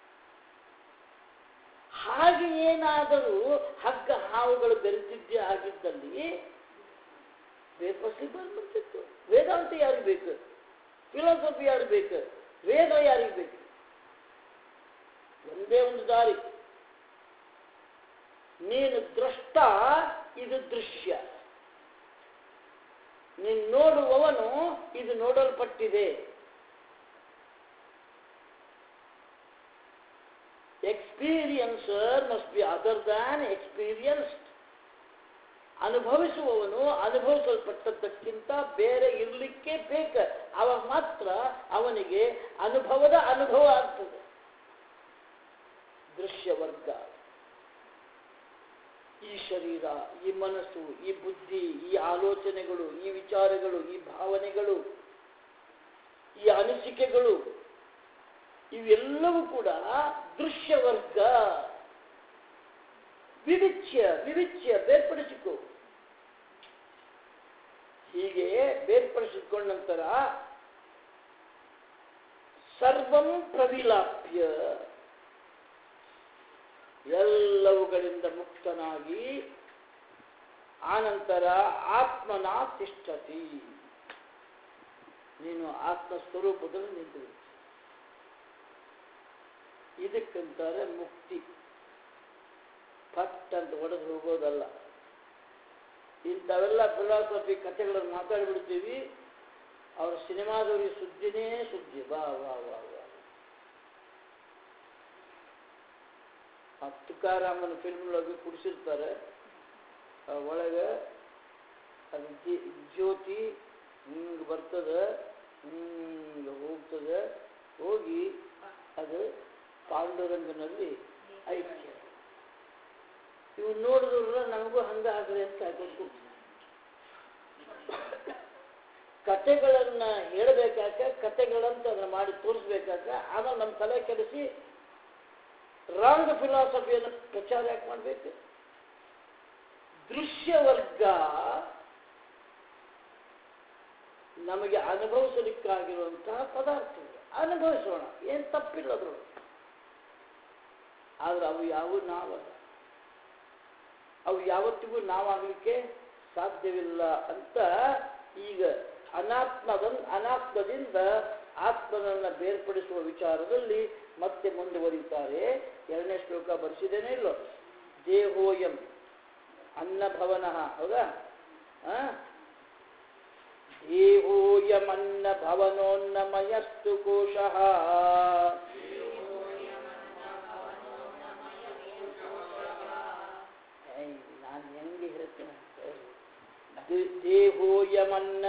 ಹಾಗೆ ಏನಾದರೂ ಹಗ್ಗ ಹಾವುಗಳು ಬೆರೆತಿದ್ದೇ ಆಗಿದ್ದಲ್ಲಿ ಬೇರ್ಪಡಿಸ್ಲಿಕ್ಕೆ ಬಂದ್ಬಿಡ್ತಿತ್ತು ವೇದಾಂತ ಯಾರಿಗೆ ಬೇಕು ಫಿಲಾಸಫಿ ಯಾರಿಗೆ ಬೇಕು ವೇದ ಯಾರಿಗೆ ಬೇಕು ಒಂದೇ ಒಂದು ದಾರಿ ನೀನು ದೃಷ್ಟ ಇದು ದೃಶ್ಯ ನೀನು ನೋಡುವವನು ಇದು ನೋಡಲ್ಪಟ್ಟಿದೆ experiencer must be other than experienced ಅನುಭವಿಸುವವನು ಅನುಭವಿಸಲ್ಪಟ್ಟದ್ದಕ್ಕಿಂತ ಬೇರೆ ಇರಲಿಕ್ಕೆ ಬೇಕ ಅವಾಗ ಮಾತ್ರ ಅವನಿಗೆ ಅನುಭವದ ಅನುಭವ ಆಗ್ತದೆ ದೃಶ್ಯ ವರ್ಗ ಈ ಶರೀರ ಈ ಮನಸ್ಸು ಈ ಬುದ್ಧಿ ಈ ಆಲೋಚನೆಗಳು ಈ ವಿಚಾರಗಳು ಈ ಭಾವನೆಗಳು ಈ ಅನಿಸಿಕೆಗಳು ಇವೆಲ್ಲವೂ ಕೂಡ ದೃಶ್ಯ ವರ್ಗ ವಿವಿಚ್ಯ ವಿವಿಚ್ಯ ಬೇರ್ಪಡಿಸಿಕೊ ಹೀಗೆ ಬೇರ್ಪಡಿಸಿಕೊಂಡ ನಂತರ ಸರ್ವಂ ಪ್ರವಿಲಾಪ್ಯ ಎಲ್ಲವುಗಳಿಂದ ಮುಕ್ತನಾಗಿ ಆನಂತರ ಆತ್ಮನ ತಿಷ್ಠತಿ ನೀನು ಆತ್ಮ ಸ್ವರೂಪದಲ್ಲಿ ನಿಂತು ಇದಕ್ಕಂತಾರೆ ಮುಕ್ತಿ ಪಟ್ ಅಂತ ಒಡೆದು ಹೋಗೋದಲ್ಲ ಇಂಥವೆಲ್ಲ ಫಿಲಾಸಫಿ ಕಥೆಗಳನ್ನು ಮಾತಾಡ್ಬಿಡ್ತೀವಿ ಅವರ ಸಿನಿಮಾದವ್ರಿಗೆ ಸುದ್ದಿನೇ ಸುದ್ದಿ ವಾ ವಾ ವಾ ವಾ ಆ ತುಕಾರಾಮನ ಫಿಲ್ಮ್ನೊಳಗೆ ಕುಡಿಸಿರ್ತಾರೆ ಆ ಒಳಗೆ ಅದು ಜಿ- ಜ್ಯೋತಿ ಹಿಂಗೆ ಬರ್ತದೆ ಹಿಂಗೆ ಹೋಗ್ತದೆ ಹೋಗಿ ಅದು ಪಾಂಡುರಂಗನಲ್ಲಿ ಐಕ್ಯ ಇವು ನೋಡಿದ್ರ ನಮಗೂ ಹಂಗ ಆಗ್ರಿ ಅಂತ ಆಗಬೇಕು ಕತೆಗಳನ್ನ ಹೇಳಬೇಕಾಕ ಕತೆಗಳಂತ ಅದನ್ನ ಮಾಡಿ ತೋರಿಸ್ಬೇಕಾಕ ಆಮೇಲೆ ನಮ್ಮ ತಲೆ ಕೆಡಿಸಿ ರಾಂಗ್ ಫಿಲಾಸಫಿಯನ್ನು ಪ್ರಚಾರ ಯಾಕೆ ಮಾಡಬೇಕು ದೃಶ್ಯ ವರ್ಗ ನಮಗೆ ಅನುಭವಿಸಲಿಕ್ಕಾಗಿರುವಂತಹ ಪದಾರ್ಥಗಳು ಅನುಭವಿಸೋಣ ಏನು ತಪ್ಪಿಲ್ಲ ಅದ್ರೊಳಗೆ ಆದ್ರೆ ಅವು ಯಾವ ನಾವಲ್ಲ ಅವು ಯಾವತ್ತಿಗೂ ನಾವಾಗಲಿಕ್ಕೆ ಸಾಧ್ಯವಿಲ್ಲ ಅಂತ ಈಗ ಅನಾತ್ಮದ ಅನಾತ್ಮದಿಂದ ಆತ್ಮನನ್ನ ಬೇರ್ಪಡಿಸುವ ವಿಚಾರದಲ್ಲಿ ಮತ್ತೆ ಮುಂದುವರಿತಾರೆ ಎರಡನೇ ಶ್ಲೋಕ ಬರೆಸಿದ್ದೇನೆ ಇಲ್ಲೋ ದೇಹೋಯಂ ಅನ್ನಭವನ ಹೌದಾ ಆ? ದೇಹೋಯಮನ್ನ ಭವನೋನ್ನಮಯಸ್ತು ಕೋಶಃ ಏಯ್, ನಾನು ಹೆಂಗೆ ಹೇಳ್ತೇನೆ ದೇ- ದೇಹೋಯಮನ್ನ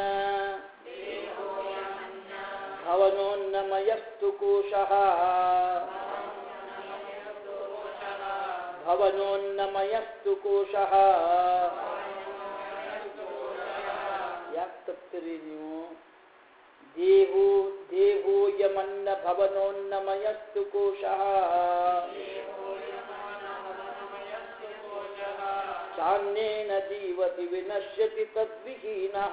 ಭವನೋನ್ನಮಯಸ್ತು ಕೋಶಃ ಭವನೋನ್ನಮಯಸ್ತು ಕೋಶಃ ಯಾಕೆ ತಪ್ಪಿರಿ ನೀವು ದೇಹೋ ದೇಹೋಯಮನ್ನ ಭವನೋನ್ನಮಯಸ್ತು ಕೋಶಃ ಚಾನ್ಯೇನ ಜೀವತಿ ವಿನಶ್ಯತಿ ತದ್ವಿಹೀನಃ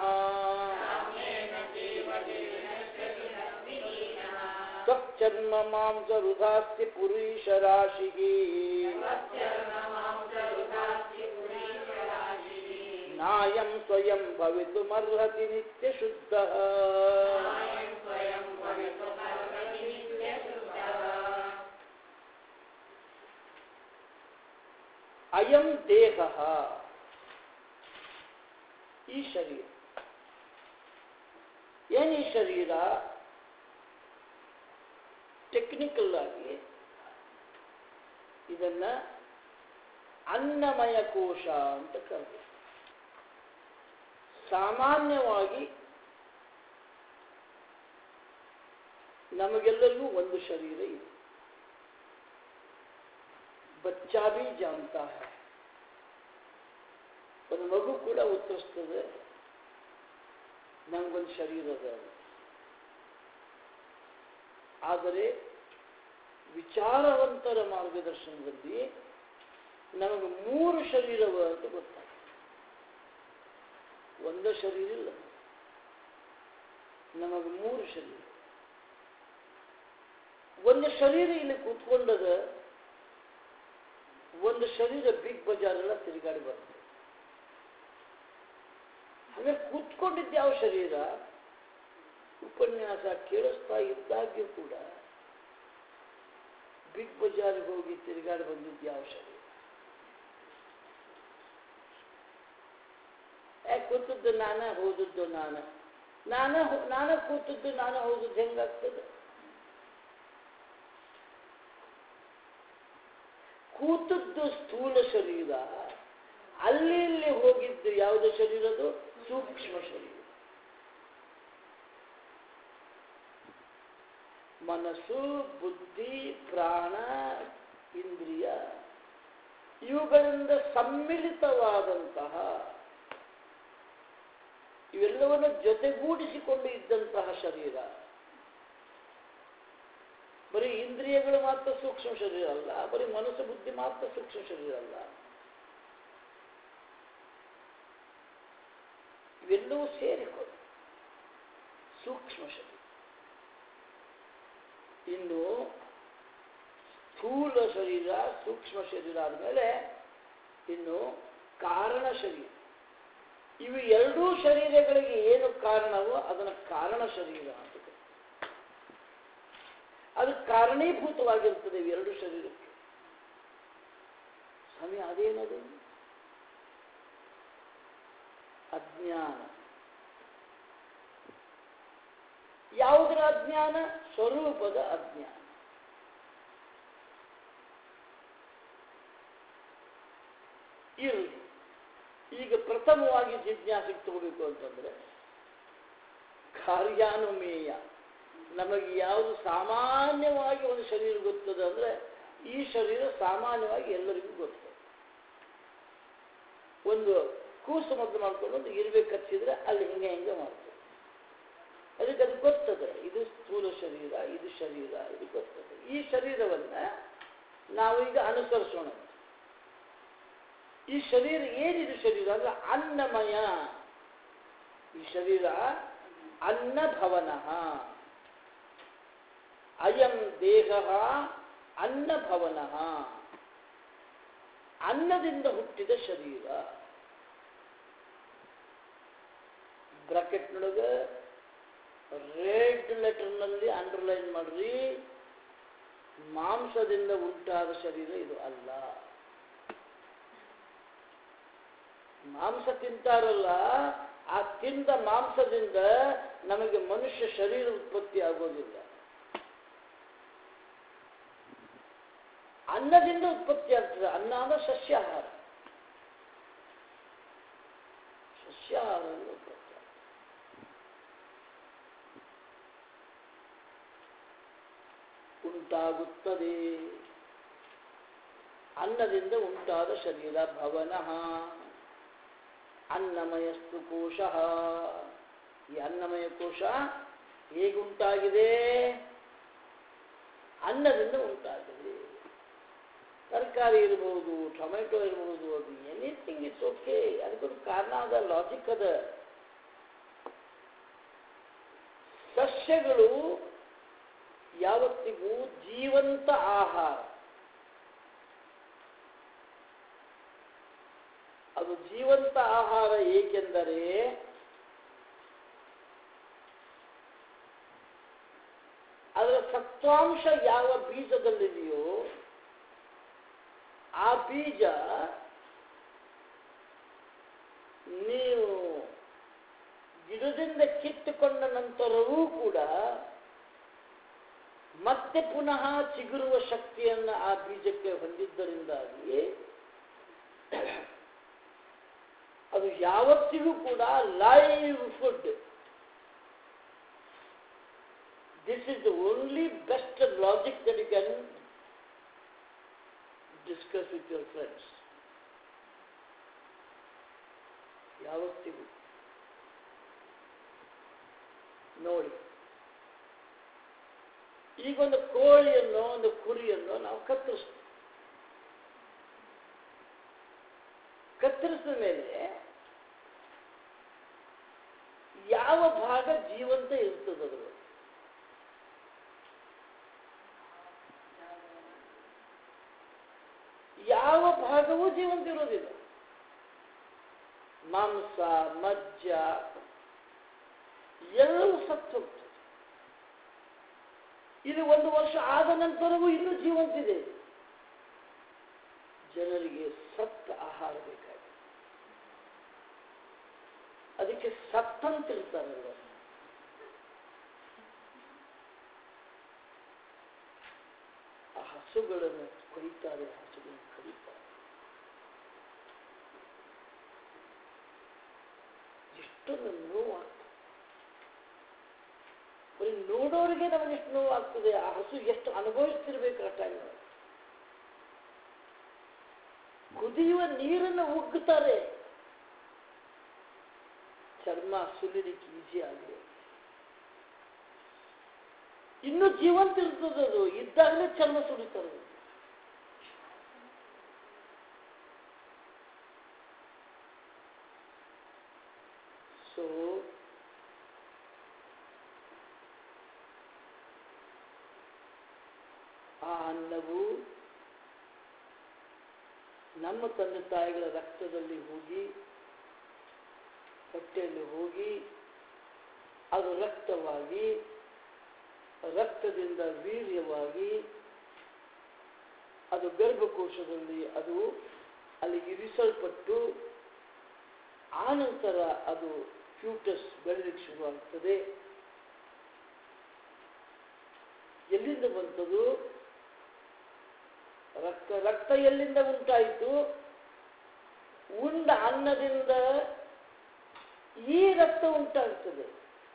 ಸ್ವಚ್ಛರ್ಮ ಮಾಂಸರುಧಾಸ್ತಿ ಪುರೀಶರಾಶಿಃ ನಾಯಂ ಸ್ವಯಂ ಭವಿತುಮರ್ಹತಿ ನಿತ್ಯಶುದ್ಧಃ ಅಯಂ ದೇಹ ಈ ಶರೀರ ಏನು ಈ ಶರೀರ ಟೆಕ್ನಿಕಲ್ ಆಗಿ ಇದನ್ನ ಅನ್ನಮಯ ಕೋಶ ಅಂತ ಕರೆದು ಸಾಮಾನ್ಯವಾಗಿ ನಮಗೆಲ್ಲರಿಗೂ ಒಂದು ಶರೀರ ಇದೆ ಬಚ್ಚಾ ಭೀ ಜಾನ್ತಾ है ಒಂದು ಮಗು ಕೂಡ ಉತ್ತರಿಸ್ತದೆ ನಂಗೊಂದು ಶರೀರ ಅದ ಆದರೆ ವಿಚಾರವಂತರ ಮಾರ್ಗದರ್ಶನದಲ್ಲಿ ನಮಗೆ ಮೂರು ಶರೀರವ ಅಂತ ಗೊತ್ತಾಗ್ತದೆ ಒಂದ ಶರೀರ ಇಲ್ಲ ನಮಗೆ ಮೂರು ಶರೀರ ಒಂದು ಶರೀರ ಇಲ್ಲಿ ಕೂತ್ಕೊಂಡದ ಒಂದು ಶರೀರ ಬಿಗ್ ಬಜಾರ್ ಎಲ್ಲ ತಿರುಗಾಡಿ ಬರ್ತದೆ ಹಾಗೆ ಕೂತ್ಕೊಂಡಿದ್ದ ಯಾವ ಶರೀರ ಉಪನ್ಯಾಸ ಕೇಳಿಸ್ತಾ ಇದ್ದಾಗ್ಯೂ ಕೂಡ ಬಿಗ್ ಬಜಾರ್ಗೆ ಹೋಗಿ ತಿರುಗಾಡಿ ಬಂದಿದ್ದ ಯಾವ ಶರೀರ ಯಾಕೆ ಕೂತದ್ದು ನಾನ ಹೋದದ್ದು ನಾನ ನಾನ ಹೋ- ನಾನ ಕೂತದ್ದು ನಾನು ಹೋದದ್ದು ಹೆಂಗಾಗ್ತದೆ ಕೂತದ್ದು ಸ್ಥೂಲ ಶರೀರ ಅಲ್ಲಿ ಇಲ್ಲಿ ಹೋಗಿದ್ದು ಯಾವುದು ಶರೀರದು ಸೂಕ್ಷ್ಮ ಶರೀರ ಮನಸ್ಸು ಬುದ್ಧಿ ಪ್ರಾಣ ಇಂದ್ರಿಯ ಇವುಗಳಿಂದ ಸಮ್ಮಿಳಿತವಾದಂತಹ ಇವೆಲ್ಲವನ್ನು ಜೊತೆಗೂಡಿಸಿಕೊಂಡು ಇದ್ದಂತಹ ಶರೀರ ಬರೀ ಇಂದ್ರಿಯಗಳು ಮಾತ್ರ ಸೂಕ್ಷ್ಮ ಶರೀರ ಅಲ್ಲ ಬರೀ ಮನಸ್ಸು ಬುದ್ಧಿ ಮಾತ್ರ ಸೂಕ್ಷ್ಮ ಶರೀರ ಅಲ್ಲ ಇವೆಲ್ಲವೂ ಸೇರಿಕೊಂಡು ಸೂಕ್ಷ್ಮ ಶರೀರ ಇನ್ನು ಸ್ಥೂಲ ಶರೀರ ಸೂಕ್ಷ್ಮ ಶರೀರ ಆದಮೇಲೆ ಇನ್ನು ಕಾರಣ ಶರೀರ ಇವು ಎರಡೂ ಶರೀರಗಳಿಗೆ ಏನು ಕಾರಣವೋ ಅದನ್ನು ಕಾರಣ ಶರೀರ ಅಂತ ಕರೀತಾರೆ. ಅದು ಕಾರಣೀಭೂತವಾಗಿರ್ತದೆ ಇವೆರಡು ಶರೀರಕ್ಕೆ ಸ್ವಾಮಿ ಅದೇನದು ಅಜ್ಞಾನ ಯಾವುದರ ಅಜ್ಞಾನ ಸ್ವರೂಪದ ಅಜ್ಞಾನ ಇರಲಿ ಈಗ ಪ್ರಥಮವಾಗಿ ಜಿಜ್ಞಾಸೆಗೆ ತಗೋಬೇಕು ಅಂತಂದ್ರೆ ಕಾರ್ಯಾನುಮೇಯ ನಮಗೆ ಯಾವುದು ಸಾಮಾನ್ಯವಾಗಿ ಒಂದು ಶರೀರ ಗೊತ್ತದೆ ಅಂದ್ರೆ ಈ ಶರೀರ ಸಾಮಾನ್ಯವಾಗಿ ಎಲ್ಲರಿಗೂ ಗೊತ್ತದೆ ಒಂದು ಕೂಸು ಮದ್ದು ಮಾಡ್ಕೊಂಡು ಒಂದು ಇರುವೆ ಕಚ್ಚಿದ್ರೆ ಅಲ್ಲಿ ಹಿಂಗೆ ಹಿಂಗೆ ಮಾಡ್ತದೆ ಅದಕ್ಕೆ ಅದು ಗೊತ್ತದೆ ಇದು ಸ್ಥೂಲ ಶರೀರ ಇದು ಶರೀರ ಇದು ಗೊತ್ತದೆ ಈ ಶರೀರವನ್ನ ನಾವೀಗ ಅನುಸರಿಸೋಣ ಈ ಶರೀರ ಏನಿದು ಶರೀರ ಅಂದ್ರೆ ಅನ್ನಮಯ ಈ ಶರೀರ ಅನ್ನಭವನ ಅಯಂ ದೇಹ ಅನ್ನಭವನ ಅನ್ನದಿಂದ ಹುಟ್ಟಿದ ಶರೀರ ಬ್ರಾಕೆಟ್ನೊಳಗೆ ರೆಡ್ ಲೆಟರ್ನಲ್ಲಿ ಅಂಡರ್ಲೈನ್ ಮಾಡ್ರಿ ಮಾಂಸದಿಂದ ಉಂಟಾದ ಶರೀರ ಇದು ಅಲ್ಲ ಮಾಂಸ ತಿಂತಾರಲ್ಲ ಆ ತಿಂದ ಮಾಂಸದಿಂದ ನಮಗೆ ಮನುಷ್ಯ ಶರೀರ ಉತ್ಪತ್ತಿ ಆಗೋದಿಲ್ಲ ಅನ್ನದಿಂದ ಉತ್ಪತ್ತಿ ಆಗ್ತದೆ ಅನ್ನ ಅಂದ್ರೆ ಸಸ್ಯಾಹಾರ ಸಸ್ಯಾಹಾರದಿಂದ ಉತ್ಪತ್ತಿ ಆಗ್ತದೆ ಉಂಟಾಗುತ್ತದೆ ಅನ್ನದಿಂದ ಉಂಟಾದ ಶರೀರ ಭವನ ಅನ್ನಮಯಸ್ತು ಕೋಶ ಈ ಅನ್ನಮಯ ಕೋಶ ಹೇಗುಂಟಾಗಿದೆ ಅನ್ನದಿಂದ ಉಂಟಾಗಿದೆ ತರಕಾರಿ ಇರಬಹುದು ಟೊಮೆಟೊ ಇರಬಹುದು ಅದು ಎನಿಥಿಂಗ್ ಇಟ್ಸ್ ಓಕೆ ಅದಕ್ಕೊಂದು ಕಾರಣ ಅದ ಲಾಜಿಕ್ ಅದ ಸಸ್ಯಗಳು ಯಾವತ್ತಿಗೂ ಜೀವಂತ ಆಹಾರ ಅದು ಜೀವಂತ ಆಹಾರ ಏಕೆಂದರೆ ಅದರ ಸತ್ವಾಂಶ ಯಾವ ಬೀಜದಲ್ಲಿದೆಯೋ ಆ ಬೀಜ ನೀವು ಬುಡದಿಂದ ಕಿತ್ತುಕೊಂಡ ನಂತರವೂ ಕೂಡ ಮತ್ತೆ ಪುನಃ ಚಿಗುರುವ ಶಕ್ತಿಯನ್ನು ಆ ಬೀಜಕ್ಕೆ ಹೊಂದಿದ್ದರಿಂದಾಗಿ ಅದು ಯಾವತ್ತಿಗೂ ಕೂಡ live food this is the only best logic that you can discuss with your friends ಯಾವತ್ತಿಗೂ ನೋಡಿ ಈಗ ಒಂದು ಕೋಳಿಯನ್ನು ಒಂದು ಕುರಿಯನ್ನು ನಾವು ಕತ್ತರಿಸ್ತೀವಿ ಕತ್ತರಿಸಿದ ಮೇಲೆ ಯಾವ ಭಾಗ ಜೀವಂತ ಇರ್ತದೆ ಅದರಲ್ಲಿ ಯಾವ ಭಾಗವೂ ಜೀವಂತ ಇರೋದಿಲ್ಲ ಮಾಂಸ ಮಜ್ಜ ಎಲ್ಲವೂ ಸತ್ತು ಹೋಗ್ತದೆ ಇದು ಒಂದು ವರ್ಷ ಆದ ನಂತರವೂ ಇನ್ನೂ ಜೀವಂತಿದೆ ಜನರಿಗೆ ಸತ್ತ ಆಹಾರ ಬೇಕಾಗಿದೆ ಅದಕ್ಕೆ ಸತ್ತಂತಿರ್ತಾರಲ್ಲ ಆ ಹಸುಗಳನ್ನು ಕೊಯ್ತಾರೆ ಹಸುಗಳನ್ನು ಕಡಿತಾರೆ ಎಷ್ಟೊಂದು ನೋವಾಗ್ತದೆ ಬರೀ ನೋಡೋರಿಗೆ ನಮಗೆ ಎಷ್ಟು ನೋವಾಗ್ತದೆ ಆ ಹಸು ಎಷ್ಟು ಅನುಭವಿಸ್ತಿರ್ಬೇಕು ಆ ಟೈಮ್ ಕುದಿಯುವ ನೀರನ್ನು ಉಗ್ಗುತ್ತಾರೆ ಚರ್ಮ ಸುಲಿಲಿಕ್ಕೆ ಈಸಿ ಆಗಿದೆ ಇನ್ನು ಜೀವಂತ ಇರ್ತದೆ ಅದು ಇದ್ದಾಗಲೇ ಚರ್ಮ ಸುಲಿತಾರೆ ಸೊ ಆ ಅನ್ನವು ನಮ್ಮ ತಂದೆ ತಾಯಿಗಳ ರಕ್ತದಲ್ಲಿ ಹೋಗಿ ಹೊಟ್ಟೆಯಲ್ಲಿ ಹೋಗಿ ಅದು ರಕ್ತವಾಗಿ ರಕ್ತದಿಂದ ವೀರ್ಯವಾಗಿ ಅದು ಗರ್ಭಕೋಶದಲ್ಲಿ ಅದು ಅಲ್ಲಿ ಇರಿಸಲ್ಪಟ್ಟು ಆನಂತರ ಅದು ಫ್ಯೂಟಸ್ ಬೆಳೆಯಲಿಕ್ಕೆ ಶುರುವಾಗ್ತದೆ ಎಲ್ಲಿಂದ ಬಂತದು ರಕ್ತ ರಕ್ತ ಎಲ್ಲಿಂದ ಉಂಟಾಯಿತು ಉಂಡ ಅನ್ನದಿಂದ ಈ ರಕ್ತ ಉಂಟಾಗ್ತದೆ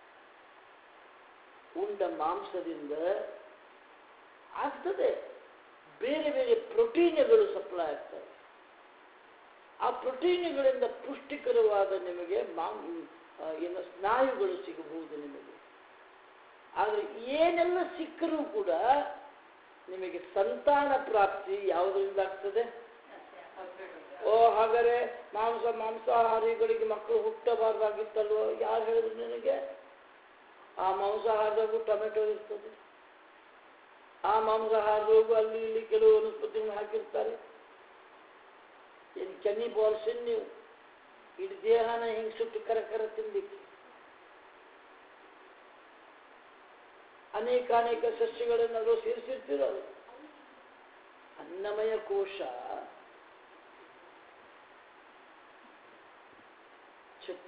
ಉಂಡ ಮಾಂಸದಿಂದ ಆಗ್ತದೆ ಬೇರೆ ಬೇರೆ ಪ್ರೋಟೀನ್ಗಳು ಸಪ್ಲೈ ಆಗ್ತವೆ ಆ ಪ್ರೋಟೀನ್ಗಳಿಂದ ಪುಷ್ಟಿಕರವಾದ ನಿಮಗೆ ಮಾಂ ಆ, ಏನು ಸ್ನಾಯುಗಳು ಸಿಗಬಹುದು ನಿಮಗೆ ಆದರೆ ಏನೆಲ್ಲ ಸಿಕ್ಕರೂ ಕೂಡ ನಿಮಗೆ ಸಂತಾನ ಪ್ರಾಪ್ತಿ ಯಾವುದರಿಂದ ಆಗ್ತದೆ ಓ ಹಾಗಾದ್ರೆ ಮಾಂಸ ಮಾಂಸಾಹಾರಿಗಳಿಗೆ ಮಕ್ಕಳು ಹುಟ್ಟಬಾರ್ದಾಗಿತ್ತಲ್ವೋ ಯಾರು ಹೇಳಿದ್ರು ನಿನಗೆ ಆ ಮಾಂಸಾಹಾರದಾಗೂ ಟೊಮೆಟೊ ಇರ್ತದೆ ಆ ಮಾಂಸಾಹಾರದಾಗೂ ಅಲ್ಲಿ ಇಲ್ಲಿ ಕೆಲವು ವನಸ್ಪತಿಗಳನ್ನು ಹಾಕಿರ್ತಾರೆ ಏನು ಕೆನ್ನಿ ಬಾಲ್ಸ್ ನೀವು ಇಡೀ ದೇಹನ ಹಿಂಗೆ ಸುಟ್ಟು ಕರ ಕರ ತಿನ್ಲಿಕ್ಕೆ ಅನೇಕ ಅನೇಕ ಸಸ್ಯಗಳನ್ನೆಲ್ಲೋ ಸೇರಿಸಿರ್ತೀರಲ್ಲ ಅನ್ನಮಯ ಕೋಶ ಚ-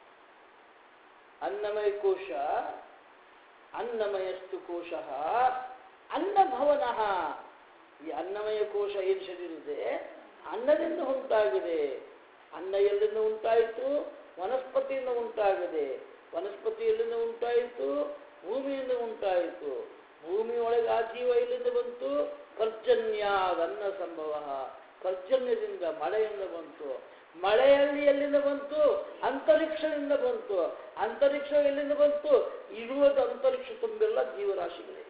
ಅನ್ನಮಯ ಕೋಶ ಅನ್ನಮಯಸ್ತು ಕೋಶ ಅನ್ನಭವನ ಈ ಅನ್ನಮಯ ಕೋಶ ಏನು ಶರೀರಿದೆ ಅನ್ನದಿಂದ ಉಂಟಾಗಿದೆ ಅನ್ನ ಎಲ್ಲಿಂದ ಉಂಟಾಯಿತು ವನಸ್ಪತಿಯಿಂದ ಉಂಟಾಗಿದೆ ವನಸ್ಪತಿ ಎಲ್ಲಿಂದ ಉಂಟಾಯಿತು ಭೂಮಿಯಿಂದ ಉಂಟಾಯಿತು ಭೂಮಿಯೊಳಗೆ ಆ ಜೀವ ಎಲ್ಲಿಂದ ಬಂತು ಪರ್ಜನ್ಯಾದ ಅನ್ನ ಸಂಭವ ಪರ್ಜನ್ಯದಿಂದ ಮಳೆಯಿಂದ ಬಂತು ಮಳೆಯಲ್ಲಿ ಎಲ್ಲಿಂದ ಬಂತು ಅಂತರಿಕ್ಷದಿಂದ ಬಂತು ಅಂತರಿಕ್ಷ ಎಲ್ಲಿಂದ ಬಂತು ಇರುವುದು ಅಂತರಿಕ್ಷ ತುಂಬೆಲ್ಲ ಜೀವರಾಶಿಗಳೇ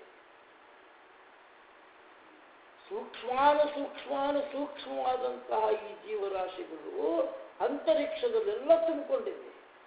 ಸೂಕ್ಷ್ಮಾನು ಸೂಕ್ಷ್ಮಾನು ಸೂಕ್ಷ್ಮವಾದಂತಹ ಈ ಜೀವರಾಶಿಗಳು ಅಂತರಿಕ್ಷದಲ್ಲೆಲ್ಲ ತುಂಬಿಕೊಂಡಿವೆ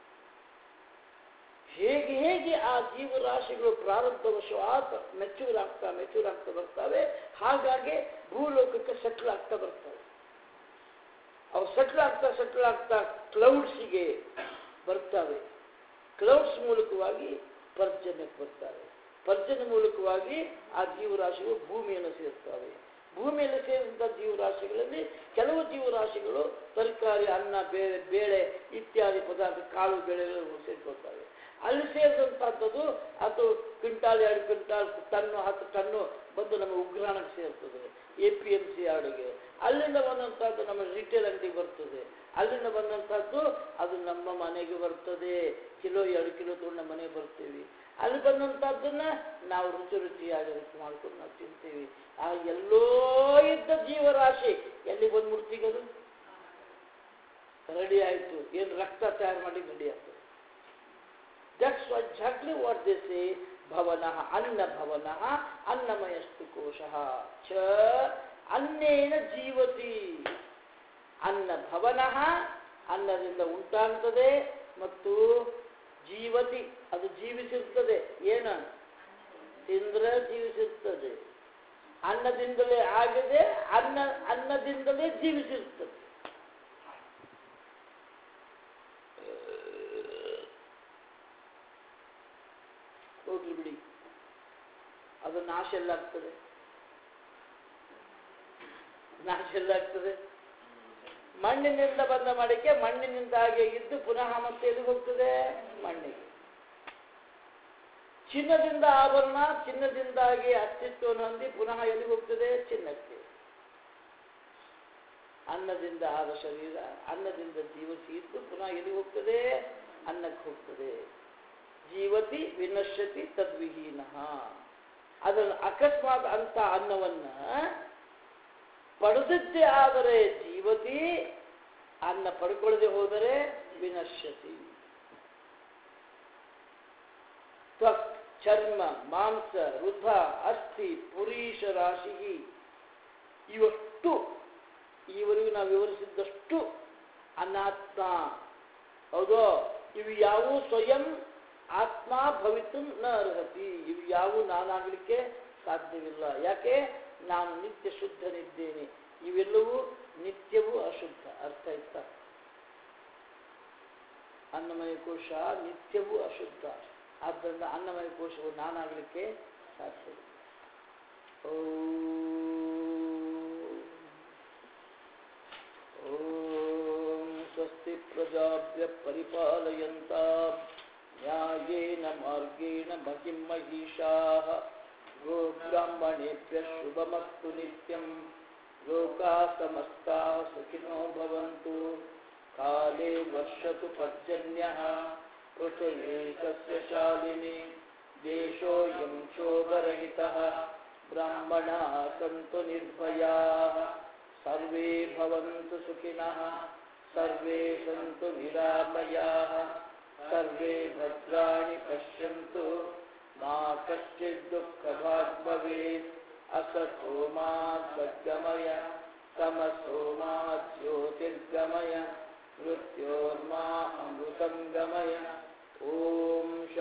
ಹೇಗೆ ಹೇಗೆ ಆ ಜೀವರಾಶಿಗಳು ಪ್ರಾರಬ್ಧವಶವಾದ ಮೆಚೂರ್ ಆಗ್ತಾ ಮೆಚೂರ್ ಆಗ್ತಾ ಬರ್ತವೆ ಹಾಗಾಗಿ ಭೂಲೋಕಕ್ಕೆ ಸೆಟ್ಲ್ ಆಗ್ತಾ ಬರ್ತವೆ ಅವು ಸೆಟ್ಲ್ ಆಗ್ತಾ ಸೆಟ್ಲ್ ಆಗ್ತಾ ಕ್ಲೌಡ್ಸಿಗೆ ಬರ್ತವೆ ಕ್ಲೌಡ್ಸ್ ಮೂಲಕವಾಗಿ ಪರ್ಜನ್ಯಕ್ಕೆ ಬರ್ತವೆ ಪರ್ಜನ್ಯ ಮೂಲಕವಾಗಿ ಆ ಜೀವರಾಶಿಗಳು ಭೂಮಿಯನ್ನು ಸೇರ್ತವೆ ಭೂಮಿಯಲ್ಲಿ ಸೇರಿದಂಥ ಜೀವರಾಶಿಗಳಲ್ಲಿ ಕೆಲವು ಜೀವರಾಶಿಗಳು ತರಕಾರಿ ಅನ್ನ ಬೇಳೆ ಬೇಳೆ ಇತ್ಯಾದಿ ಪದಾರ್ಥ ಕಾಳು ಬೆಳೆಗಳು ಸೇರ್ಕೊಳ್ತವೆ ಅಲ್ಲಿ ಸೇರಿದಂಥದ್ದು ಅದು ಕ್ವಿಂಟಾಲ್ ಎರಡು ಕ್ವಿಂಟಾಲ್ ಟನ್ನು ಹತ್ತು ಟನ್ನು ಬಂದು ನಮ್ಮ ಉಗ್ರಾಣಕ್ಕೆ ಸೇರ್ತದೆ ಎ ಪಿ ಎಂ ಸಿ ಯಾರ್ಡ್ಗೆ ಅಲ್ಲಿಂದ ಬಂದಂಥದ್ದು ನಮ್ಮ ರಿಟೇಲ್ ಅಂಗಡಿಗೆ ಬರ್ತದೆ ಅಲ್ಲಿಂದ ಬಂದಂಥದ್ದು ಅದು ನಮ್ಮ ಮನೆಗೆ ಬರ್ತದೆ ಕಿಲೋ ಎರಡು ಕಿಲೋ ತೊಗೊಂಡು ನಮ್ಮ ಮನೆಗೆ ಬರ್ತೀವಿ ಅಲ್ಲಿ ಬಂದಂಥದ್ದನ್ನ ನಾವು ರುಚಿ ರುಚಿಯಾಗಿ ರುಚಿ ಮಾಡ್ಕೊಂಡು ನಾವು ತಿಂತೀವಿ ಆ ಎಲ್ಲೋ ಇದ್ದ ಜೀವರಾಶಿ ಎಲ್ಲಿ ಬಂದು ಮುಡ್ತೀಗದು ರೆಡಿ ಆಯಿತು ಏನು ರಕ್ತ ತಯಾರು ಮಾಡಿ ರೆಡಿ ಆಗ್ತದೆ that's exactly what they say ಭವನ ಅನ್ನ ಭವನ ಅನ್ನಮಯಸ್ತು ಕೋಶ ಚ ಅನ್ನೇನ ಜೀವತಿ ಅನ್ನ ಭವನ ಅನ್ನದಿಂದ ಉಂಟಾಗ್ತದೆ ಮತ್ತು ಜೀವತಿ ಅದು ಜೀವಿಸಿರ್ತದೆ ಏನು ತಿಂದ್ರೆ ಜೀವಿಸಿರ್ತದೆ ಅನ್ನದಿಂದಲೇ ಆಗಿದೆ ಅನ್ನ ಅನ್ನದಿಂದಲೇ ಜೀವಿಸಿರ್ತದೆ ಹೋಗ್ಲಿ ಬಿಡಿ ಅದು ನಾಶ ಎಲ್ಲ ಆಗ್ತದೆ ನಾಶ ಎಲ್ಲ ಆಗ್ತದೆ ಮಣ್ಣಿನಿಂದ ಬಂದ ಮಡಿಕೆ ಮಣ್ಣಿನಿಂದ ಹಾಗೆ ಇದ್ದು ಪುನಃ ಮತ್ತೆ ಎಲ್ಲಿಗೆ ಹೋಗ್ತದೆ ಮಣ್ಣಿಗೆ ಚಿನ್ನದಿಂದ ಆಭರಣ ಚಿನ್ನದಿಂದಾಗಿ ಅಸ್ತಿತ್ವವನ್ನು ಹೊಂದಿ ಪುನಃ ಎಲ್ಲಿಗೆ ಹೋಗ್ತದೆ ಚಿನ್ನಕ್ಕೆ ಅನ್ನದಿಂದ ಆದ ಶರೀರ ಅನ್ನದಿಂದ ಜೀವಸಿ ಇದ್ದು ಪುನಃ ಎಲ್ಲಿಗೆ ಹೋಗ್ತದೆ ಅನ್ನಕ್ಕೆ ಹೋಗ್ತದೆ ಜೀವತಿ ವಿನಶ್ಯತಿ ತದ್ವಿಹೀನ ಅದನ್ನು ಅಕಸ್ಮಾತ್ ಅಂತ ಅನ್ನವನ್ನ ಪಡೆದಿದ್ದೇ ಆದರೆ ಜೀವತಿ ಅನ್ನ ಪಡ್ಕೊಳ್ಳದೆ ಹೋದರೆ ವಿನಶ್ಯತಿ ತ್ವಕ್ ಚರ್ಮ ಮಾಂಸ ವೃದ್ಧ ಅಸ್ಥಿ ಪುರೀಶ ರಾಶಿ ಇವಷ್ಟು ಈವರೆಗೂ ನಾವು ವಿವರಿಸಿದ್ದಷ್ಟು ಅನಾತ್ಮ ಹೌದೋ ಇವು ಯಾವುವು ಸ್ವಯಂ ಆತ್ಮ ಭವಿತು ನ ಅರ್ಹತಿ ಇವು ಯಾವುವು ನಾನಾಗಲಿಕ್ಕೆ ಸಾಧ್ಯವಿಲ್ಲ ಯಾಕೆ ನಾನು ನಿತ್ಯ ಶುದ್ಧನಿದ್ದೇನೆ ಇವೆಲ್ಲವೂ ನಿತ್ಯವೂ ಅಶುದ್ಧ ಅರ್ಥ ಆಯ್ತಾ ಅನ್ನಮಯ ಕೋಶ ನಿತ್ಯವೂ ಅಶುದ್ಧ ಆದ್ದರಿಂದ ಅನ್ನಮಯ ಕೋಶವು ನಾನಾಗಲಿಕ್ಕೆ ಸಾಧ್ಯವಿಲ್ಲ ಓಂ ಸ್ವಸ್ತಿ ಪ್ರಜಾಭ್ಯ ಪರಿಪಾಲಯಂತ ನ್ಯಾಯೇನ ಮಾರ್ಗೇಣ ಮಹಿಂ ಮಹಿಷಾಃ ಗೋ ಬ್ರಾಹ್ಮಣೇಭ್ಯ ಶುಭಮಸ್ತು ನಿತ್ಯಂ ಲೋಕಾ ಸಮಸ್ತಾ ಸುಖಿನೋ ಭವಂತು ಕಾಲೇ ವರ್ಷತು ಪರ್ಜನ್ಯಃ ಪೃಥಿವೀ ಸಸ್ಯಶಾಲಿನಿ ದೇಶೋऽयं क्षोभरहितः ब्राह्मणाः सन्तु निर्भयाः सर्वे भवन्तु सुखिनः सर्वे सन्तु निरामयाः सर्वे भद्राणि पश्यन्तु मा कश्चित् दुःखभाग् भवेत् असतो मा सद्गमय तमसो मा ज्योतिर्गमय मृत्योर्मा अमृतं गमय ॐ